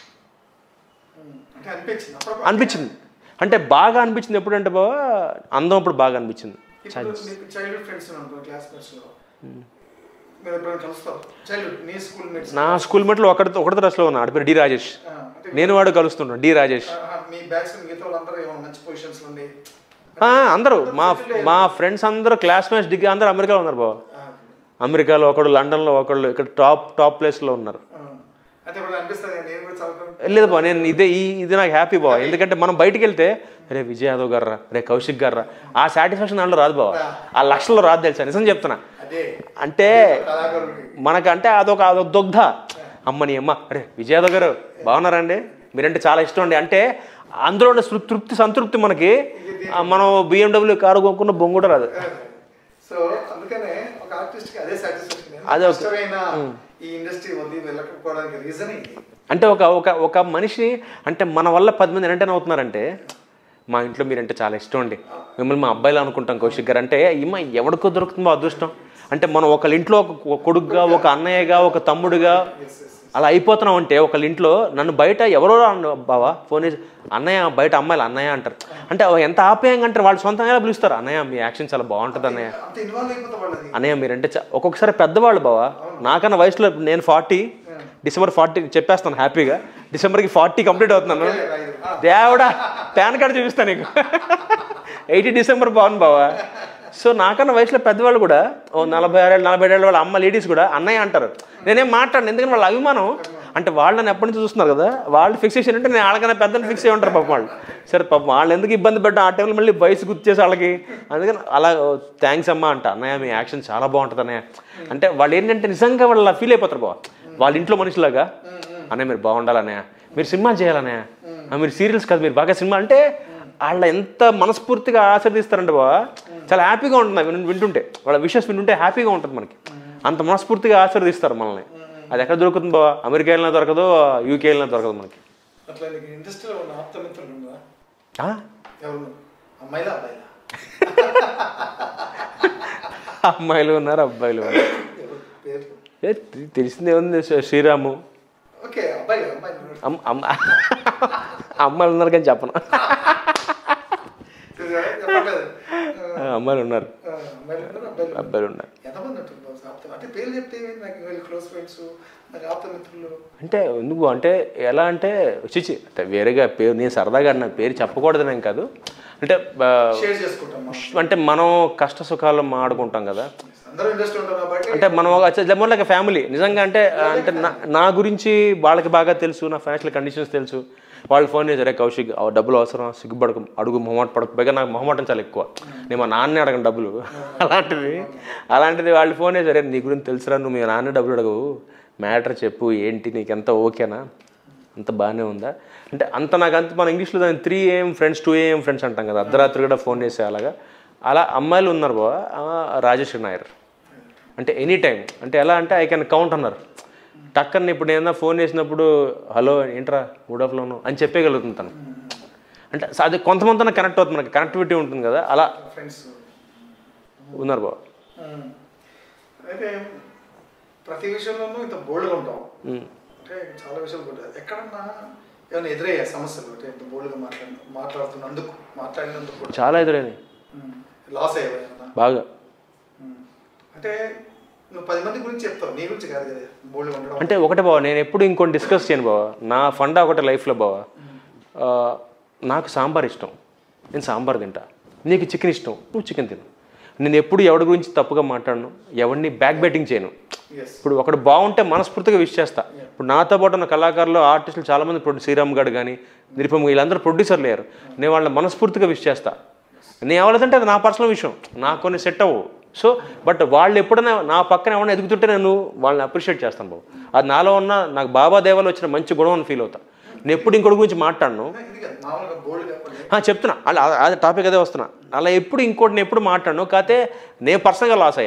ఉమ్. అంటే అనిపించింది అప్పుడు అనిపించింది అంటే బాగా అనిపించింది ఎప్పుడంటే బాబా అందం అప్పుడు బాగా అనిపించింది ఇప్పుడు మీకు చైల్డ్హుడ్ ఫ్రెండ్స్ ఉంటారు క్లాస్మేట్స్ లో మీరు ఎప్పుడైనా కలుస్తారు చైల్డ్హుడ్ నీ స్కూల్ మేట్స్ నా స్కూల్ మెట్లో ఒకటి ఒకటి దశలో ఉన్నా ఆడి పేరు డి రాజేష్ అంటే నేను వాడు కలుస్తుంటాను డి రాజేష్ ఆ, మీ బ్యాగ్స్ మిగతా వాళ్ళందరూ ఏమైనా మంచి పొజిషన్స్ లో ఉండి ఆ, అందరూ మా మా ఫ్రెండ్స్ అందరూ క్లాస్మేట్స్ డిగ్రీ అందరూ అమెరికాలో ఉన్నారు బాబా అమెరికాలో ఒకడు లండన్లో ఒకళ్ళు ఇక్కడ టాప్ టాప్ ప్లేస్లో ఉన్నారు ఆ, అంటే ఇప్పుడు అనిపిస్తుంది నేను కూడా చదువుతాను లేదు బా నేను ఇదే ఈ ఇది నాకు హ్యాపీ బా ఎందుకంటే మనం బయటికి వెళ్తే రే విజయ్ యాదవ్ గారా రే కౌశిక్ గారా ఆ సాటిస్ఫాక్షన్ దాంట్లో రాదు బావ ఆ లక్షల్లో రాదు తెలుసా నిజం చెప్తున్నా అదే అంటే కళాకారుడికి మనకంటే అదొక అదొక దుగ్ధ అమ్మ నీ అమ్మ అరే విజయ్ యాదవ్ గారు బాగున్నారండి మీరంటే చాలా ఇష్టం అండి అంటే అందులో ఉండే తృ- తృప్తి సంతృప్తి మనకి ఆ, మనం బిఎండబ్ల్యూ కారు కొనుక్కున్న బొంగు కూడా రాదు సో అందుకనే ఒక ఆర్టిస్ట్ కి అదే సాటిస్ఫాక్షన్ అదే ఒక- కష్టమైన ఈ ఇండస్ట్రీ వదిలి వెళ్ళకపోవడానికి రీజన్ ఇది అంటే ఒక ఒక ఒక మనిషి అంటే మన వల్ల పది మంది ఎంటర్టైన్ అవుతున్నారంటే మా ఇంట్లో మీరంటే చాలా ఇష్టం అండి మిమ్మల్ని మా అబ్బాయిలు అనుకుంటాం కౌశిక్ గారు అంటే ఇమ్మ ఎవడికో దొరుకుతుందో అదృష్టం అంటే మనం ఒకళ్ళ ఇంట్లో ఒక కొడుకుగా ఒక అన్నయ్యగా ఒక తమ్ముడుగా అలా అయిపోతున్నాం అంటే ఒకళ్ళ ఇంట్లో నన్ను బయట ఎవరో అన్న- బావా ఫోన్ చేసి అన్నయ్య బయట అమ్మాయిలు అన్నయ్య అంటారు అంటే ఎంత ఆప్యాయంగా అంటారు వాళ్ళు సొంతంగా పిలుస్తారు అన్నయ్య మీ యాక్షన్ చాలా బాగుంటుంది అన్నయ్య అంత ఇన్వాల్వ్ అయిపోతే వాళ్ళది అన్నయ్య మీరంటే చ- ఒక్కొక్కసారి పెద్దవాళ్ళు బావా నాకన్నా వయసులో నేను ఫార్టీ డిసెంబర్ ఫార్టీ చెప్పేస్తాను హ్యాపీగా డిసెంబర్కి ఫార్టీ కంప్లీట్ అవుతున్నాను దేవుడా పాన్ కార్డు చూపిస్తాను నీకు ఎయిటీ డిసెంబర్ బాగుంది బావా సో నాకన్నా వయసులో పెద్దవాళ్ళు కూడా ఓ నలభై ఆరేళ్ళు నలభై ఏళ్ళ వాళ్ళ అమ్మ లేడీస్ కూడా అన్నయ్య అంటారు నేనేం మాట్లాడను ఎందుకంటే వాళ్ళ అభిమానం అంటే వాళ్ళని ఎప్పటి నుంచి చూస్తున్నారు కదా వాళ్ళు ఫిక్స్ చేసి అంటే నేను వాళ్ళకన్నా పెద్దని ఫిక్స్ అయ్యి ఉంటారు పాపం వాళ్ళు సరే పాపం వాళ్ళు ఎందుకు ఇబ్బంది పెట్టడం ఆ టైంలో మళ్ళీ వయసు గుర్తు చేసి వాళ్ళకి అందుకని అలా థ్యాంక్స్ అమ్మా అంట అన్నయ్య మీ యాక్షన్ చాలా బాగుంటుంది అన్నయ్య అంటే వాళ్ళు ఏంటంటే నిజంగా వాళ్ళు ఫీల్ అయిపోతారు బావ వాళ్ళ ఇంట్లో మనుషులాగా అన్నయ్య మీరు బాగుండాలన్నయ్య మీరు సినిమా చేయాలన్నయ్య ఆ, మీరు సీరియల్స్ కాదు మీరు బాగా సినిమా అంటే వాళ్ళ ఎంత మనస్ఫూర్తిగా ఆశీర్దిస్తారంటే బావ చాలా హ్యాపీగా ఉంటుంది అవి విన్- వింటుంటే వాళ్ళ విషయస్ వింటుంటే హ్యాపీగా ఉంటుంది మనకి అంత మనస్ఫూర్తిగా ఆశీర్దిస్తారు మనల్ని అది ఎక్కడ దొరుకుతుంది బావ అమెరికా వెళ్ళినా దొరకదు యూకే వెళ్ళినా దొరకదు మనకి అట్లా నీకు ఇండస్ట్రీలో ఉన్న ఆప్తమిత్రులు ఉన్నారా ఆ? ఎవరు అమ్మాయిలా అబ్బాయిలా అమ్మాయిలు ఉన్నారు అబ్బాయిలు ఉన్నారు ఎవరు పేరు ఏ, తె- తెలిసిందే ఉంది శ్రీ- శ్రీరాము ఓకే అబ్బాయి అమ్మాయి అమ్మ అమ్మ అమ్మాయిలు ఉన్నారు కానీ చెప్పను చెప్పలేదు ఆ, అమ్మాయిలు ఉన్నారు ఆ, అమ్మాయిలు ఉన్నారు అబ్బాయిలు ఉన్నారు. అబ్బాయిలు ఉన్నారు ఎంతమంది ఉంటుంది బాస్ ఆప్తం అంటే పేరు చెప్తే ఏమి? నాకు వీళ్ళు క్లోజ్ ఫ్రెండ్స్ నాకు ఆప్తమిత్రులు అంటే ఎందుకు అంటే ఎలా అంటే చిచి అంటే వేరేగా పేరు నేను సరదాగా అన్న పేరు చెప్పకూడదనేం కాదు అంటే ఆ, షేర్ చేసుకుంటాం మనం అంటే మనం కష్ట సుఖాలు మాడుకుంటాం కదా అందరూ ఇండస్ట్రీ ఉంటాం కాబట్టి అంటే మనం మోర్ లైక్ ఫ్యామిలీ నిజంగా అంటే అంటే నా- నా గురించి వాళ్ళకి బాగా తెలుసు నా ఫైనాన్షియల్ కండిషన్స్ తెలుసు వాళ్ళు ఫోన్ చేశారు "రే కౌశిక్ ఆ డబ్బులు అవసరం సిగ్గుపడకు అడుగు మొహమాట పడకు పైగా నాకు మొహమాటం చాలా ఎక్కువ నేను మా నాన్నే అడగను డబ్బులు అలాంటిది అలాంటిది వాళ్ళు ఫోన్ చేశారు "రే, నీ గురించి తెలుసురా నువ్వు మీ నాన్న డబ్బులు అడగవు మ్యాటర్ చెప్పు ఏంటి నీకు ఎంత ఓకేనా అంత బాగానే ఉందా అంటే అంత నాకు అంత మన ఇంగ్లీష్లో దాని three AM friends two AM friends అంటాం కదా అర్ధరాత్రి కూడా ఫోన్ చేసే అలాగా అలా అమ్మాయిలు ఉన్నారు బావ ఆ, రాజేశ్వరి నాయర్ అంటే ఎనీ టైం అంటే ఎలా అంటే ఐ కెన్ కౌంట్ అన్నారు టక్కని ఇప్పుడు ఏదైనా ఫోన్ చేసినప్పుడు హలో ఏంట్రా గుడ్ ఆఫ్టర్నూన్ అని చెప్పగలుగుతుంది తను అంటే స- అది కొంతమంది కనెక్ట్ అవుతుంది మనకి కనెక్టివిటీ ఉంటుంది కదా అలా ఫ్రెండ్స్ ఉన్నారు బావ అయితే ప్రతి విషయంలోనూ ఇంత బోల్డ్గా ఉంటాం ఉమ్. అంటే చాలా విషయాలు కూడా ఎక్కడన్నా ఏమైనా ఎదురయ్యే సమస్యలు అంటే ఇంత బోల్డ్గా మాట్లాడి మాట్లాడుతున్నందుకు మాట్లాడినందుకు కూడా చాలా ఎదురైనాయి లాస్ అయ్యేవా బాగా అంటే నువ్వు పది మంది గురించి చెప్తావు నీ గురించి కాదు కదా బోల్డ్గా ఉండడం అంటే ఒకటే బావ నేను ఎప్పుడు ఇంకొని డిస్కస్ చేయను బావ నా ఫండా ఒకటే లైఫ్లో బావ ఆ, నాకు సాంబార్ ఇష్టం నేను సాంబార్ తింటా నీకు చికెన్ ఇష్టం నువ్వు చికెన్ తిను నేను ఎప్పుడు ఎవరి గురించి తప్పుగా మాట్లాడను ఎవరిని బ్యాక్ బెట్టింగ్ చేయను ఎస్ ఇప్పుడు ఒకడు బాగుంటే మనస్ఫూర్తిగా విష్ చేస్తా ఇప్పుడు నాతో పాటు ఉన్న కళాకారులు ఆర్టిస్టులు చాలామంది ప్రొడ్యూ శ్రీరామ్ గడ్ కానీ నిరుపమ్ వీళ్ళందరూ ప్రొడ్యూసర్లు లేరు నేను వాళ్ళని మనస్ఫూర్తిగా విష్ చేస్తా నేను ఎవరిదంటే అది నా పర్సనల్ విషయం నాకు కొన్ని సెట్ అవ్వవు సో బట్ వాళ్ళు ఎప్పుడైనా నా పక్కన ఏమైనా ఎదుగుతుంటే నేను వాళ్ళని అప్రిషియేట్ చేస్తాను బాబు అది నాలో ఉన్న నాకు బాబా దేవాలు వచ్చిన మంచి గుణం అని ఫీల్ అవుతా నేను ఎప్పుడు ఇంకోటి గురించి మాట్లాడను ఇది కాదు మామూలుగా బోల్డ్ కాకుండా ఆ, చెప్తున్నా అలా అదే టాపిక్ అదే వస్తున్నా అలా ఎప్పుడు ఇంకోటి నేను ఎప్పుడు మాట్లాడను కాకపోతే నేను పర్సనల్గా లాస్ అయ్యా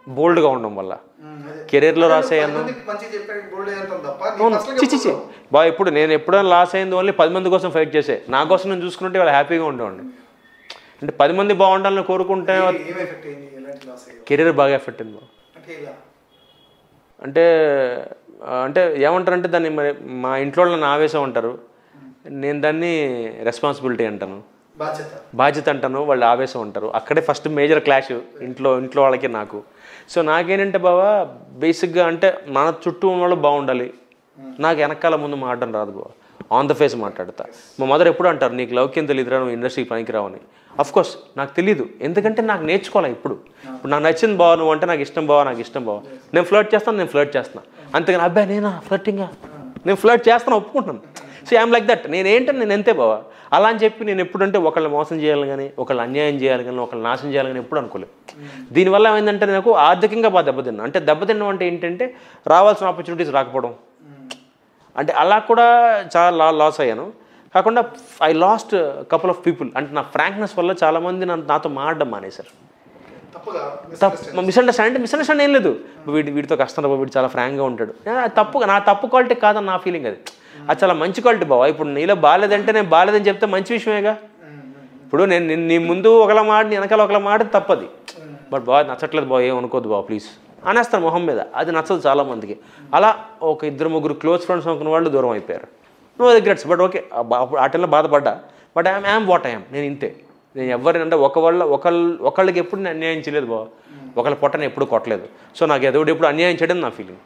బోల్డ్గా ఉండడం వల్ల కెరీర్లో రాసేయను మంచి చెప్పాడు బోల్డ్ అంటాం తప్ప నీ అవును personal గా చిచి చి బా ఇప్పుడు నేను ఎప్పుడైనా లాస్ అయింది ఓన్లీ పది మంది కోసం ఫైట్ చేసే నా కోసం నేను చూసుకుంటే వాళ్ళు హ్యాపీగా ఉండేవాడిని అంటే పది మంది బాగుండాలని కోరుకుంటే ఏం ఏం ఎఫెక్ట్ అయింది ఎలాంటి లాస్ అయ్యావు కెరీర్ బాగా ఎఫెక్ట్ అయింది బావ. అంటే ఇలా అంటే ఆ, అంటే ఏమంటారంటే దాన్ని మరి మా ఇంట్లో వాళ్ళు నన్ను ఆవేశం అంటారు నేను దాన్ని రెస్పాన్సిబిలిటీ అంటాను బాధ్యత బాధ్యత అంటాను వాళ్ళు ఆవేశం అంటారు అక్కడే ఫస్ట్ మేజర్ క్లాష్ ఇంట్లో ఇంట్లో వాళ్ళకి నాకు సో నాకేంటంటే బావా బేసిక్గా అంటే మన చుట్టూ ఉన్న వాళ్ళు బాగుండాలి నాకు వెనకాల ముందు మాట్లాడడం రాదు బావ ఆన్ ద ఫేస్ మాట్లాడతా మా మదర్ ఎప్పుడు అంటారు నీకు లౌక్యం తెలియదురా నువ్వు ఇండస్ట్రీకి పనికిరావని అఫ్ కోర్స్ నాకు తెలియదు ఎందుకంటే నాకు నేర్చుకోవాలి ఇప్పుడు ఇప్పుడు నాకు నచ్చింది బావ నువ్వు అంటే నాకు ఇష్టం బావ నాకు ఇష్టం బావ నేను ఫ్లర్ట్ చేస్తాను నేను ఫ్లర్ట్ చేస్తాను అంతేగాని అబ్బాయి నేనా ఫ్లర్టింగా నేను ఫ్లర్ట్ చేస్తాను ఒప్పుకుంటున్నాను సో ఐఎమ్ లైక్ దట్ నేను ఏంటంటే నేను ఎంతే బావా అలా అని చెప్పి నేను ఎప్పుడంటే ఒకళ్ళని మోసం చేయాలి కానీ ఒకళ్ళు అన్యాయం చేయాలి కానీ ఒకళ్ళు నాశనం చేయాలి కానీ ఎప్పుడు అనుకోలేదు దీనివల్ల ఏమైందంటే నాకు ఆర్థికంగా బాగా దెబ్బతిన్నా అంటే దెబ్బతిన్నాం అంటే ఏంటంటే రావాల్సిన ఆపర్చునిటీస్ రాకపోవడం అంటే అలా కూడా చాలా లా లాస్ అయ్యాను కాకుండా I lost couple of people అంటే నా ఫ్రాంక్నెస్ వల్ల చాలామంది నన్ను నాతో మాడడం మానేశారు తప్పుగా తప్పు మిస్అండర్స్టాండ్ మిస్అండర్స్టాండ్ ఏం లేదు వీడి వీడితో కష్టం రా బాబు, వీడు చాలా ఫ్రాంక్గా ఉంటాడు ఆ, తప్పు నా తప్పు క్వాలిటీ కాదని నా ఫీలింగ్ అది అది చాలా మంచి క్వాలిటీ బావా ఇప్పుడు నీలో బాగాలేదంటే నేను బాగాలేదని చెప్తే మంచి విషయమేగా ఇప్పుడు నేను నిన్ను- నీ ముందు ఒకలా మాట నీ వెనకాల ఒకలా మాట తప్పది బట్ బాగా నచ్చట్లేదు బావ ఏం అనుకోద్దు బావ ప్లీజ్ అనేస్తాను మొహం మీద అది నచ్చదు చాలా మందికి అలా ఒక ఇద్దరు ముగ్గురు క్లోజ్ ఫ్రెండ్స్ అనుకున్న వాళ్ళు దూరం అయిపోయారు నో రిగ్రెట్స్ బట్ ఓకే ఆ టైంలో బాధపడ్డా but I'm I'm what I'm నేను ఇంతే నేను ఎవరినంటే ఒక వాళ్ళ ఒకళ్ళు ఒకళ్ళకి ఎప్పుడు నేను అన్యాయం చేయలేదు బావ ఒకళ్ళ పొట్టని ఎప్పుడు కొట్టలేదు సో నాకు ఎదుడు ఎప్పుడు అన్యాయం చేయడం నా ఫీలింగ్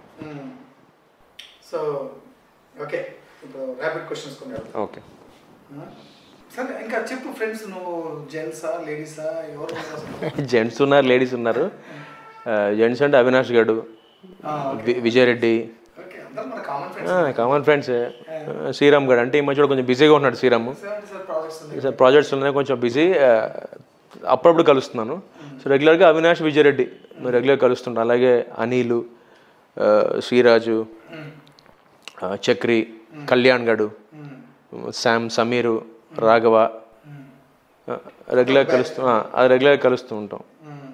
సో ఓకే ఇప్పుడు ర్యాపిడ్ క్వశ్చన్స్ కొన్ని అడుగుతా. ఓకే ఆ? సరే ఇంకా చెప్పు ఫ్రెండ్స్ నువ్వు జెంట్సా లేడీసా ఎవరు ఉన్నారు అసలు? జెంట్స్ ఉన్నారు లేడీస్ ఉన్నారు జెంట్స్ అంటే అవినాష్ గడు వి- విజయ్ రెడ్డి ఓకే అందరూ మన common friends common friends Sriram గడ్ అంటే ఈ మధ్య కూడా కొంచెం బిజీగా ఉన్నాడు శ్రీరామ్ సెవెంటీ సార్ ప్రాజెక్ట్స్ ఉంది సార్ ప్రాజెక్ట్స్ ఉన్నాయి కొంచెం బిజీ అప్పుడప్పుడు కలుస్తున్నాను సో రెగ్యులర్గా అవినాష్ విజయ్ రెడ్డి రెగ్యులర్ కలుస్తుంటాను అలాగే అనిలు ఆ, శ్రీరాజు ఆ, చక్రి కళ్యాణ్ గడు శామ్ సమీరు రాఘవ రెగ్యులర్ కలుస్తూ ఆ, అది రెగ్యులర్ కలుస్తూ ఉంటాం మ్మ్.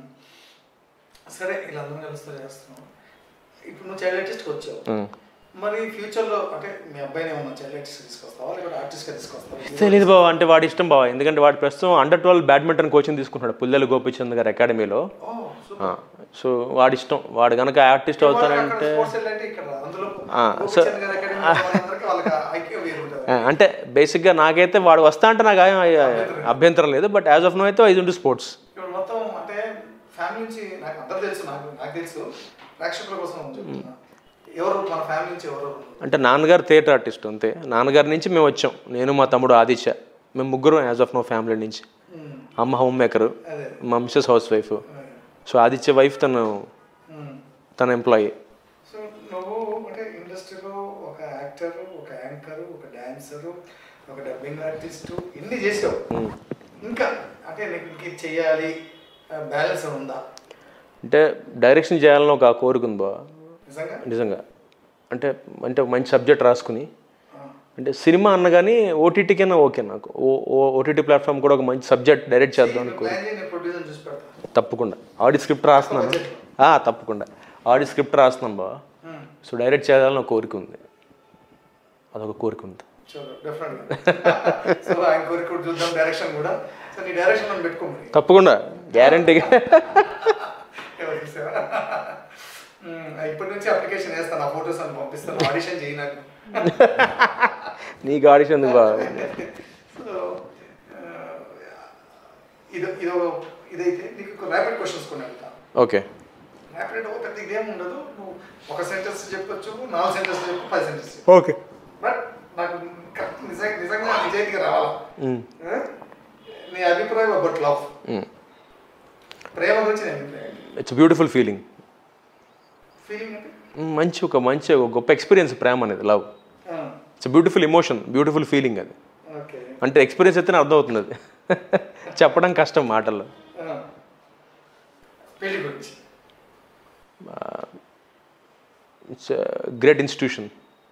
సరే వీళ్ళందరూ కలుస్తూ చేస్తున్నావు ఇప్పుడు నువ్వు చైల్డ్ ఆర్టిస్ట్కి వచ్చావు మ్మ్. మరి ఫ్యూచర్లో అంటే మీ అబ్బాయిని ఏమన్నా చైల్డ్ ఆర్టిస్ట్ తీసుకొస్తావా లేకపోతే ఆర్టిస్ట్గా తీసుకొస్తావా తెలియదు బావ అంటే వాడి ఇష్టం బావ ఎందుకంటే వాడు ప్రస్తుతం అండర్ ట్వెల్వ్ బ్యాడ్మింటన్ కోచింగ్ తీసుకుంటున్నాడు పుల్లెలు గోపిచంద్ గారి అకాడమీలో ఓ ఆ, సో వాడి ఇష్టం వాడు కనుక ఆర్టిస్ట్ అవుతానంటే స్పోర్ట్స్ అంటే ఇక్కడ అందులో ఆ, సో- గోపిచంద్ గారి academy వాళ్ళందరికీ వాళ్ళకి ఐక్యం వేరు ఉంటుంది ఆ, అంటే బేసిక్గా నాకైతే వాడు వస్తా అంటే నాకు ఏం అభ్యంతరం లేదు బట్ యాజ్ ఆఫ్ నో అయితే ఐదు ఉంటు స్పోర్ట్స్ ఇప్పుడు మొత్తం అంటే ఫ్యామిలీ నుంచి నాకు అందరూ తెలుసు నాకు నాకు తెలుసు ప్రేక్షకుల కోసం చెప్తున్నా ఎవరు మన ఫ్యామిలీ నుంచి ఎవరు అంటే నాన్నగారు థియేటర్ ఆర్టిస్ట్ అంతే నాన్నగారి నుంచి మేము వచ్చాం నేను మా తమ్ముడు ఆదిత్య మేము ముగ్గురు యాజ్ ఆఫ్ నో ఫ్యామిలీ నుంచి మ్మ్. అమ్మ హోమ్ మేకర్ అదే మా Mrs housewife so Aditya wife తను మ్మ్. తన ఎంప్లాయీ సో నువ్వు అంటే ఇండస్ట్రీలో ఒక యాక్టర్ ఒక యాంకర్ ఒక డాన్సర్ ఒక డబ్బింగ్ ఆర్టిస్ట్ ఇన్ని చేసావు ఇంకా అంటే నీకు ఇంక ఇది చెయ్యాలి బ్యాలెన్స్ ఉందా అంటే డైరెక్షన్ చేయాలని ఒక కోరిక ఉంది బావ నిజంగా నిజంగా అంటే అంటే ఒక మంచి సబ్జెక్ట్ రాసుకుని అంటే సినిమా అన్నగాని ఓటీటీకైనా ఓకే నాకు ఓటీటీ ప్లాట్ఫామ్ కూడా ఒక మంచి సబ్జెక్ట్ డైరెక్ట్ చేద్దాం అనుకో ప్లాన్ చేయి నేను ప్రొడ్యూసర్ చూసి పెడతా తప్పకుండా ఆడి స్క్రిప్ట్ రాస్తున్నాను ఆ, తప్పకుండా ఆడి స్క్రిప్ట్ రాస్తున్నాను బావ మ్మ్. సో డైరెక్ట్ చేయాలని ఒక కోరిక ఉంది అదొక కోరిక ఉంది చలో డెఫినెట్గా సో ఆయన కోరిక కూడా చూద్దాం డైరెక్షన్ కూడా సో నీ డైరెక్షన్ మనం పెట్టుకో మరి తప్పకుండా గ్యారంటీగా ఎవరు చూసావా? మ్మ్. ఇప్పటి నుంచి అప్లికేషన్ వేస్తాను ఆ ఫొటోస్ అని పంపిస్తాను ఆడిషన్ చేయి నాకు నీకు ఆడిషన్ ఎందుకు బావ సో ఇది ఇదో ఇదైతే నీకు ర్యాపిడ్ క్వశ్చన్స్ కొన్ని అడుగుతా ఓకే ర్యాపిడ్ ఒక పెద్ద ఇదేం ఉండదు నువ్వు ఒక సెంటెన్స్ చెప్పొచ్చు నాలుగు సెంటెన్స్ చెప్పు పది సెంటెన్స్ ఓకే బట్ నాకు కరెక్ట్ నిజంగా నిజంగా నిజాయితీగా రావాలా ఆ? నీ అభిప్రాయం అబౌట్ లవ్ ప్రేమ గురించి నీ అభిప్రాయం ఇట్స్ బ్యూటిఫుల్ ఫీలింగ్ ఫీలింగ్ అంటే మంచి ఒక మంచి ఒక గొప్ప ఎక్స్పీరియన్స్ ప్రేమ అనేది love it's beautiful emotion beautiful feeling అది ఓకే అంటే ఎక్స్పీరియన్స్ అయితేనే అర్థమవుతుంది అది చెప్పడం కష్టం మాటల్లో పెళ్లి గురించి ఇట్స్ గ్రేట్ ఇన్స్టిట్యూషన్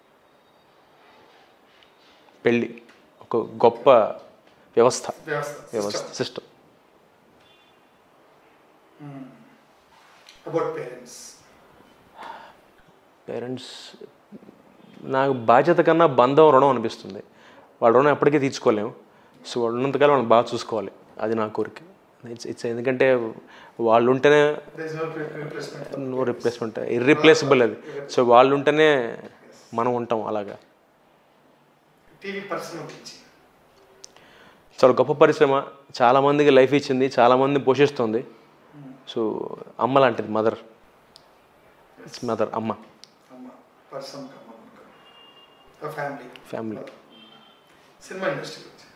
పెళ్ళి ఒక గొప్ప వ్యవస్థ వ్యవస్థ వ్యవస్థ సిస్టమ్ అబౌట్ పేరెంట్స్ పేరెంట్స్ నాకు బాధ్యత కన్నా బంధం రుణం అనిపిస్తుంది వాళ్ళ రుణం ఎప్పటికీ తీర్చుకోలేము సో వాళ్ళు ఉన్నంతకాలం వాళ్ళని బాగా చూసుకోవాలి అది నా కోరిక ఇట్స్ ఇట్స్ ఎందుకంటే వాళ్ళు ఉంటేనే there's no replacement no replacement irreplaceable అది సో వాళ్ళు ఉంటేనే మనం ఉంటాం అలాగా టీవీ పర్సన్ గురించి చాలా గొప్ప పరిశ్రమ చాలామందికి లైఫ్ ఇచ్చింది చాలామంది పోషిస్తుంది సో అమ్మ లాంటిది మదర్ ఇట్స్ మదర్ అమ్మ అమ్మ person family family cinema industry గురించి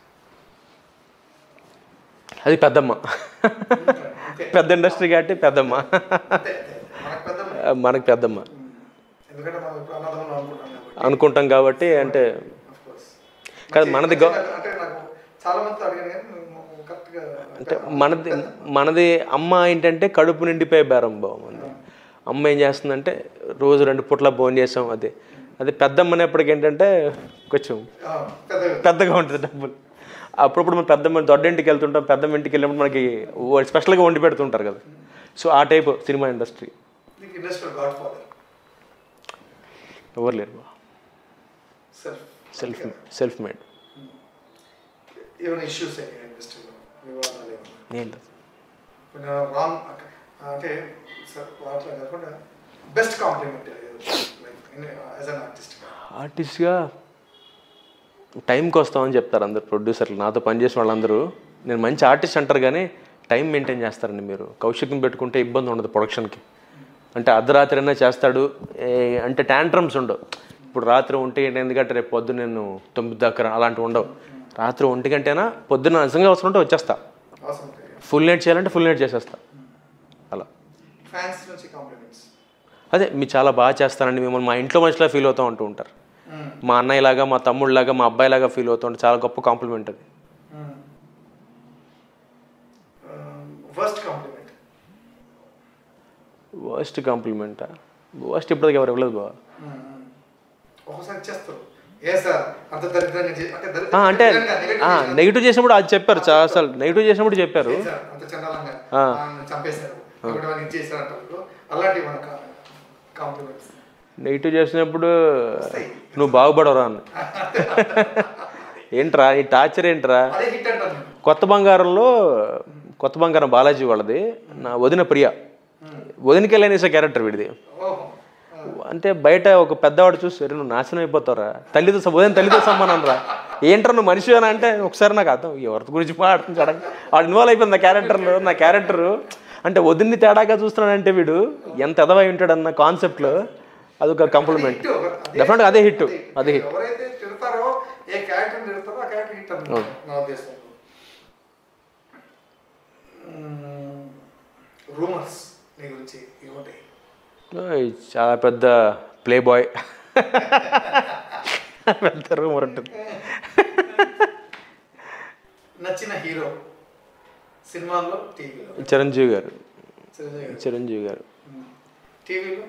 అది పెద్దమ్మ అంతే పెద్ద ఇండస్ట్రీ కాబట్టి పెద్దమ్మ అంతే అంతే. మనకు పెద్ద మనకి పెద్దమ్మ ఎందుకంటే మనం ఇప్పుడు అన్నదమ్ములు అనుకుంటాం కాబట్టి అనుకుంటాం కాబట్టి అంటే of course. కాదు, మంచి- మనది మంచి గౌ- నాకు- అంటే నాకు చాలా మంది అడిగాను కానీ నువ్వు కరెక్ట్గా అంటే మనది మనది అమ్మ ఏంటంటే కడుపు నిండిపోయే బేరం బావం మనది అమ్మ ఏం చేస్తుందంటే రోజు రెండు పూట్ల భోజనం చేసాం అదే అదే పెద్దమ్మనేప్పటికి ఏంటంటే కొంచెం ఆ, పెద్దగా పెద్దగా ఉంటుంది డబ్బులు అప్పుడప్పుడు మనం పెద్దమ్మ దొడ్డ ఇంటికి వెళ్తుంటాం పెద్దమ్మ ఇంటికి వెళ్ళినప్పుడు మనకి ఓ- స్పెషల్గా వండి పెడుతుంటారు కదా సో ఆ టైప్ సినిమా ఇండస్ట్రీ నీకు ఇండస్ట్రియల్ గాడ్ ఫాదర్ ఎవరు లేరు సెల్ఫ్ సెల్ఫ్ సెల్ఫ్ మేడ్ ఏమైనా ఇష్యూస్ అయ్యాయి ఇండస్ట్రీలో వివాదాలు ఏమైనా నేను లేదు. కొన్ని రాంగ్ అంటే సార్ వాటిలో కాకుండా best compliment as an artist ఆర్టిస్ట్గా టైంకి వస్తామని చెప్తారు అందరు ప్రొడ్యూసర్లు నాతో పనిచేసిన వాళ్ళందరూ నేను మంచి ఆర్టిస్ట్ అంటారు కానీ టైం మెయింటైన్ చేస్తారండి మీరు కౌశిక్ని పెట్టుకుంటే ఇబ్బంది ఉండదు ప్రొడక్షన్కి అంటే అర్ధరాత్రి అయినా చేస్తాడు ఏ, అంటే ట్యాంట్రమ్స్ ఉండవు ఇప్పుడు రాత్రి ఒంటి గంట ఎందుకంటే రేపు పొద్దున నేను తొమ్మిది దాకా అలాంటివి ఉండవు రాత్రి ఒంటి గంటైనా పొద్దున్న నిజంగా అవసరం ఉంటే వచ్చేస్తా అవసరం ఫుల్ నైట్ చేయాలంటే ఫుల్ నైట్ చేసేస్తా అలా ఫ్యాన్స్ నుంచి కాంప్లిమెంట్స్ అదే మీరు చాలా బాగా చేస్తారండి మిమ్మల్ని మా ఇంట్లో మనిషిలా ఫీల్ అవుతూ ఉంటూ ఉంటారు మా అన్నయ్యలాగా మా తమ్ముళ్ళలాగా మా అబ్బాయిలాగా ఫీల్ అవుతూ ఉంటారు చాలా గొప్ప కాంప్లిమెంట్ అది ఫస్ట్ కాంప్లిమెంట్ వర్స్ట్ కాంప్లిమెంటా వర్స్ట్ ఇప్పటికి ఎవరు ఇవ్వలేదు బావ ఒకసారి చేస్తారు ఏ సార్ అంత దరిద్రంగా చే- అంటే ఆ, దరిద్రంగా అంటే negative చేసినా- నెగిటివ్ చేసినప్పుడు అది చెప్పారు చాలా అసలు నెగిటివ్ చేసినప్పుడు చెప్పారు ఏ సార్ అంత చండాలంగా ఆ. ఆయన చంపేశారు ఒకటి వాళ్ళు ఇది చేశారు అంటారు అలాంటివి మన కాంప్లిమెంట్స్ నెగిటివ్ చేసినప్పుడు నువ్వు బాగుపడవరా అని ఏంట్రా ఈ టార్చర్ ఏంట్రా అదే హిట్ అంటాను నేను కొత్త బంగారంలో కొత్త బంగారం బాలాజీ వాళ్ళది నా వదిన ప్రియ వదినకి వెళ్ళనేసే క్యారెక్టర్ వీడిది ఓహో అంటే బయట ఒక పెద్దవాడు చూసి "అరే, నువ్వు నాశనం అయిపోతావురా తల్లితో స- ఉదయం తల్లితో సమానం రా ఏంట్రా నువ్వు మనిషి అని అంటే ఒకసారి నాకు అర్థం ఎవరి గురించి మాట్లాడుతున్నాడు వాడు ఇన్వాల్వ్ అయిపోయింది నా క్యారెక్టర్లో నా క్యారెక్టర్ అంటే వదిన్ని తేడాగా చూస్తున్నాడంటే వీడు ఎంత ఎదవై ఉంటాడన్న కాన్సెప్ట్లో అదొక కాంప్లిమెంట్ హిట్ ఒక- అదే- డెఫినెట్గా అదే హిట్ అదే హిట్ ఎవరైతే తిడతారో ఏ క్యారెక్టర్ తిడతారో ఆ క్యారెక్టర్ హిట్ అన్నమాట నా ఉద్దేశంలో రూమర్స్ నీ గురించి ఇవ్వండి చాలా పెద్ద ప్లే బాయ్ పెద్ద రూమర్ ఉంటుంది నచ్చిన హీరో సినిమాల్లో టీవీలో చిరంజీవి గారు చిరంజీవి గారు. చిరంజీవి గారు టీవీలో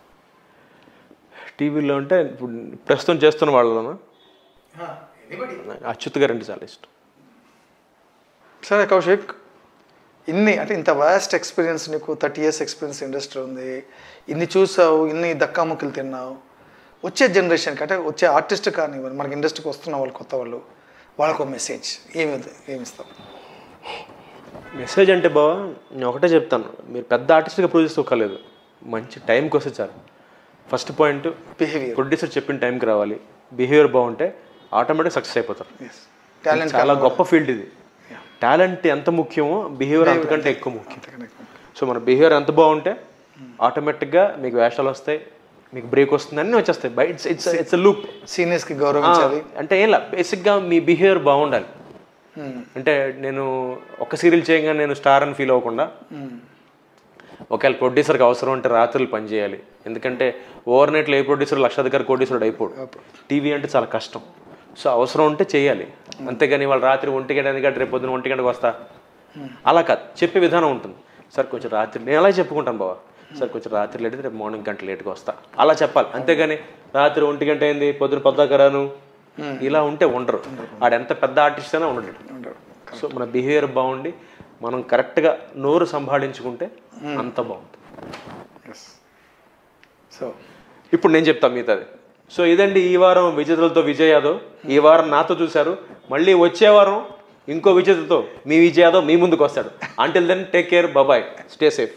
టీవీలో అంటే ఇప్పుడు ప్రస్తుతం చేస్తున్న వాళ్ళలోన ఎనీబడి నాకు అచ్యుత్ గారు అంటే చాలా ఇష్టం సరే కౌశిక్ ఇన్ని అంటే ఇంత వాస్ట్ ఎక్స్పీరియన్స్ నీకు థర్టీ ఇయర్స్ ఎక్స్పీరియన్స్ ఇండస్ట్రీ ఉంది ఇన్ని చూసావు ఇన్ని దక్కాముక్కలు తిన్నావు వచ్చే జనరేషన్కి అంటే వచ్చే ఆర్టిస్ట్ కానీ మనకి ఇండస్ట్రీకి వస్తున్న వాళ్ళు కొత్త వాళ్ళు వాళ్ళకు ఒక మెసేజ్ ఏమి ఏమి ఇస్తావు మెసేజ్ అంటే బావా నేను ఒకటే చెప్తాను మీరు పెద్ద ఆర్టిస్ట్గా ప్రూవ్ చేసుకోలేదు మంచి టైంకి వస్తే చాలు ఫస్ట్ పాయింట్ బిహేవియర్ ప్రొడ్యూసర్ చెప్పిన టైంకి రావాలి బిహేవియర్ బాగుంటే ఆటోమేటిక్ సక్సెస్ అయిపోతారు టాలెంట్ చాలా గొప్ప ఫీల్డ్ ఇది టాలెంట్ ఎంత ముఖ్యమో బిహేవియర్ అంతకంటే ఎక్కువ ముఖ్యం సో మన బిహేవియర్ ఎంత బాగుంటే ఆటోమేటిక్గా మీకు వేషాలు వస్తాయి మీకు బ్రేక్ వస్తుంది అన్నీ వచ్చేస్తాయి by it's it's it's loop సీనియర్స్కి గౌరవించాలి అంటే ఏం లా బేసిక్గా మీ బిహేవియర్ బాగుండాలి అంటే నేను ఒక సీరియల్ చేయగానే నేను స్టార్ అని ఫీల్ అవ్వకుండా ఒకవేళ ప్రొడ్యూసర్కి అవసరం అంటే రాత్రులు పని చేయాలి ఎందుకంటే ఓవర్ నైట్లో ఏ ప్రొడ్యూసర్ లక్షాధికారి కోటీశ్వరుడు అయిపోడు టీవీ అంటే చాలా కష్టం సో అవసరం ఉంటే చేయాలి అంతేగాని వాళ్ళు రాత్రి ఒంటి గంట ఎందుకంటే రేపు పొద్దున ఒంటి గంటకు వస్తా అలా కాదు చెప్పే విధానం ఉంటుంది సార్ కొంచెం రాత్రి నేను అలా చెప్పుకుంటాను బాబా సార్ కొంచెం రాత్రి లేట్ అయితే రేపు మార్నింగ్ గంట లేట్గా వస్తా అలా చెప్పాలి అంతేగాని రాత్రి ఒంటి గంట అయింది పొద్దున పొద్దాక రాను ఇలా ఉంటే ఉండరు ఆడ ఎంత పెద్ద ఆర్టిస్ట్ అయినా ఉండడు సో మన బిహేవియర్ బాగుండి మనం కరెక్ట్గా నోరు సంభాళించుకుంటే అంత బాగుంటుంది సో ఇప్పుడు నేను చెప్తాను మిగతాది సో ఇదండి ఈ వారం విజేతలతో విజయ్ యాదవ్ ఈ వారం నాతో చూశారు మళ్ళీ వచ్చే వారం ఇంకో విజేతతో మీ విజయ్ యాదవ్ మీ ముందుకు వస్తాడు అంటిల్ దెన్ టేక్ కేర్ బాబాయ్ స్టే సేఫ్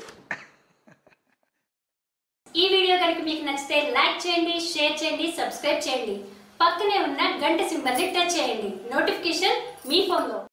ఈ వీడియో కనుక మీకు నచ్చితే లైక్ చేయండి షేర్ చేయండి సబ్స్క్రైబ్ చేయండి పక్కనే ఉన్న గంట సింబల్ని టచ్ చేయండి నోటిఫికేషన్ మీ ఫోన్లో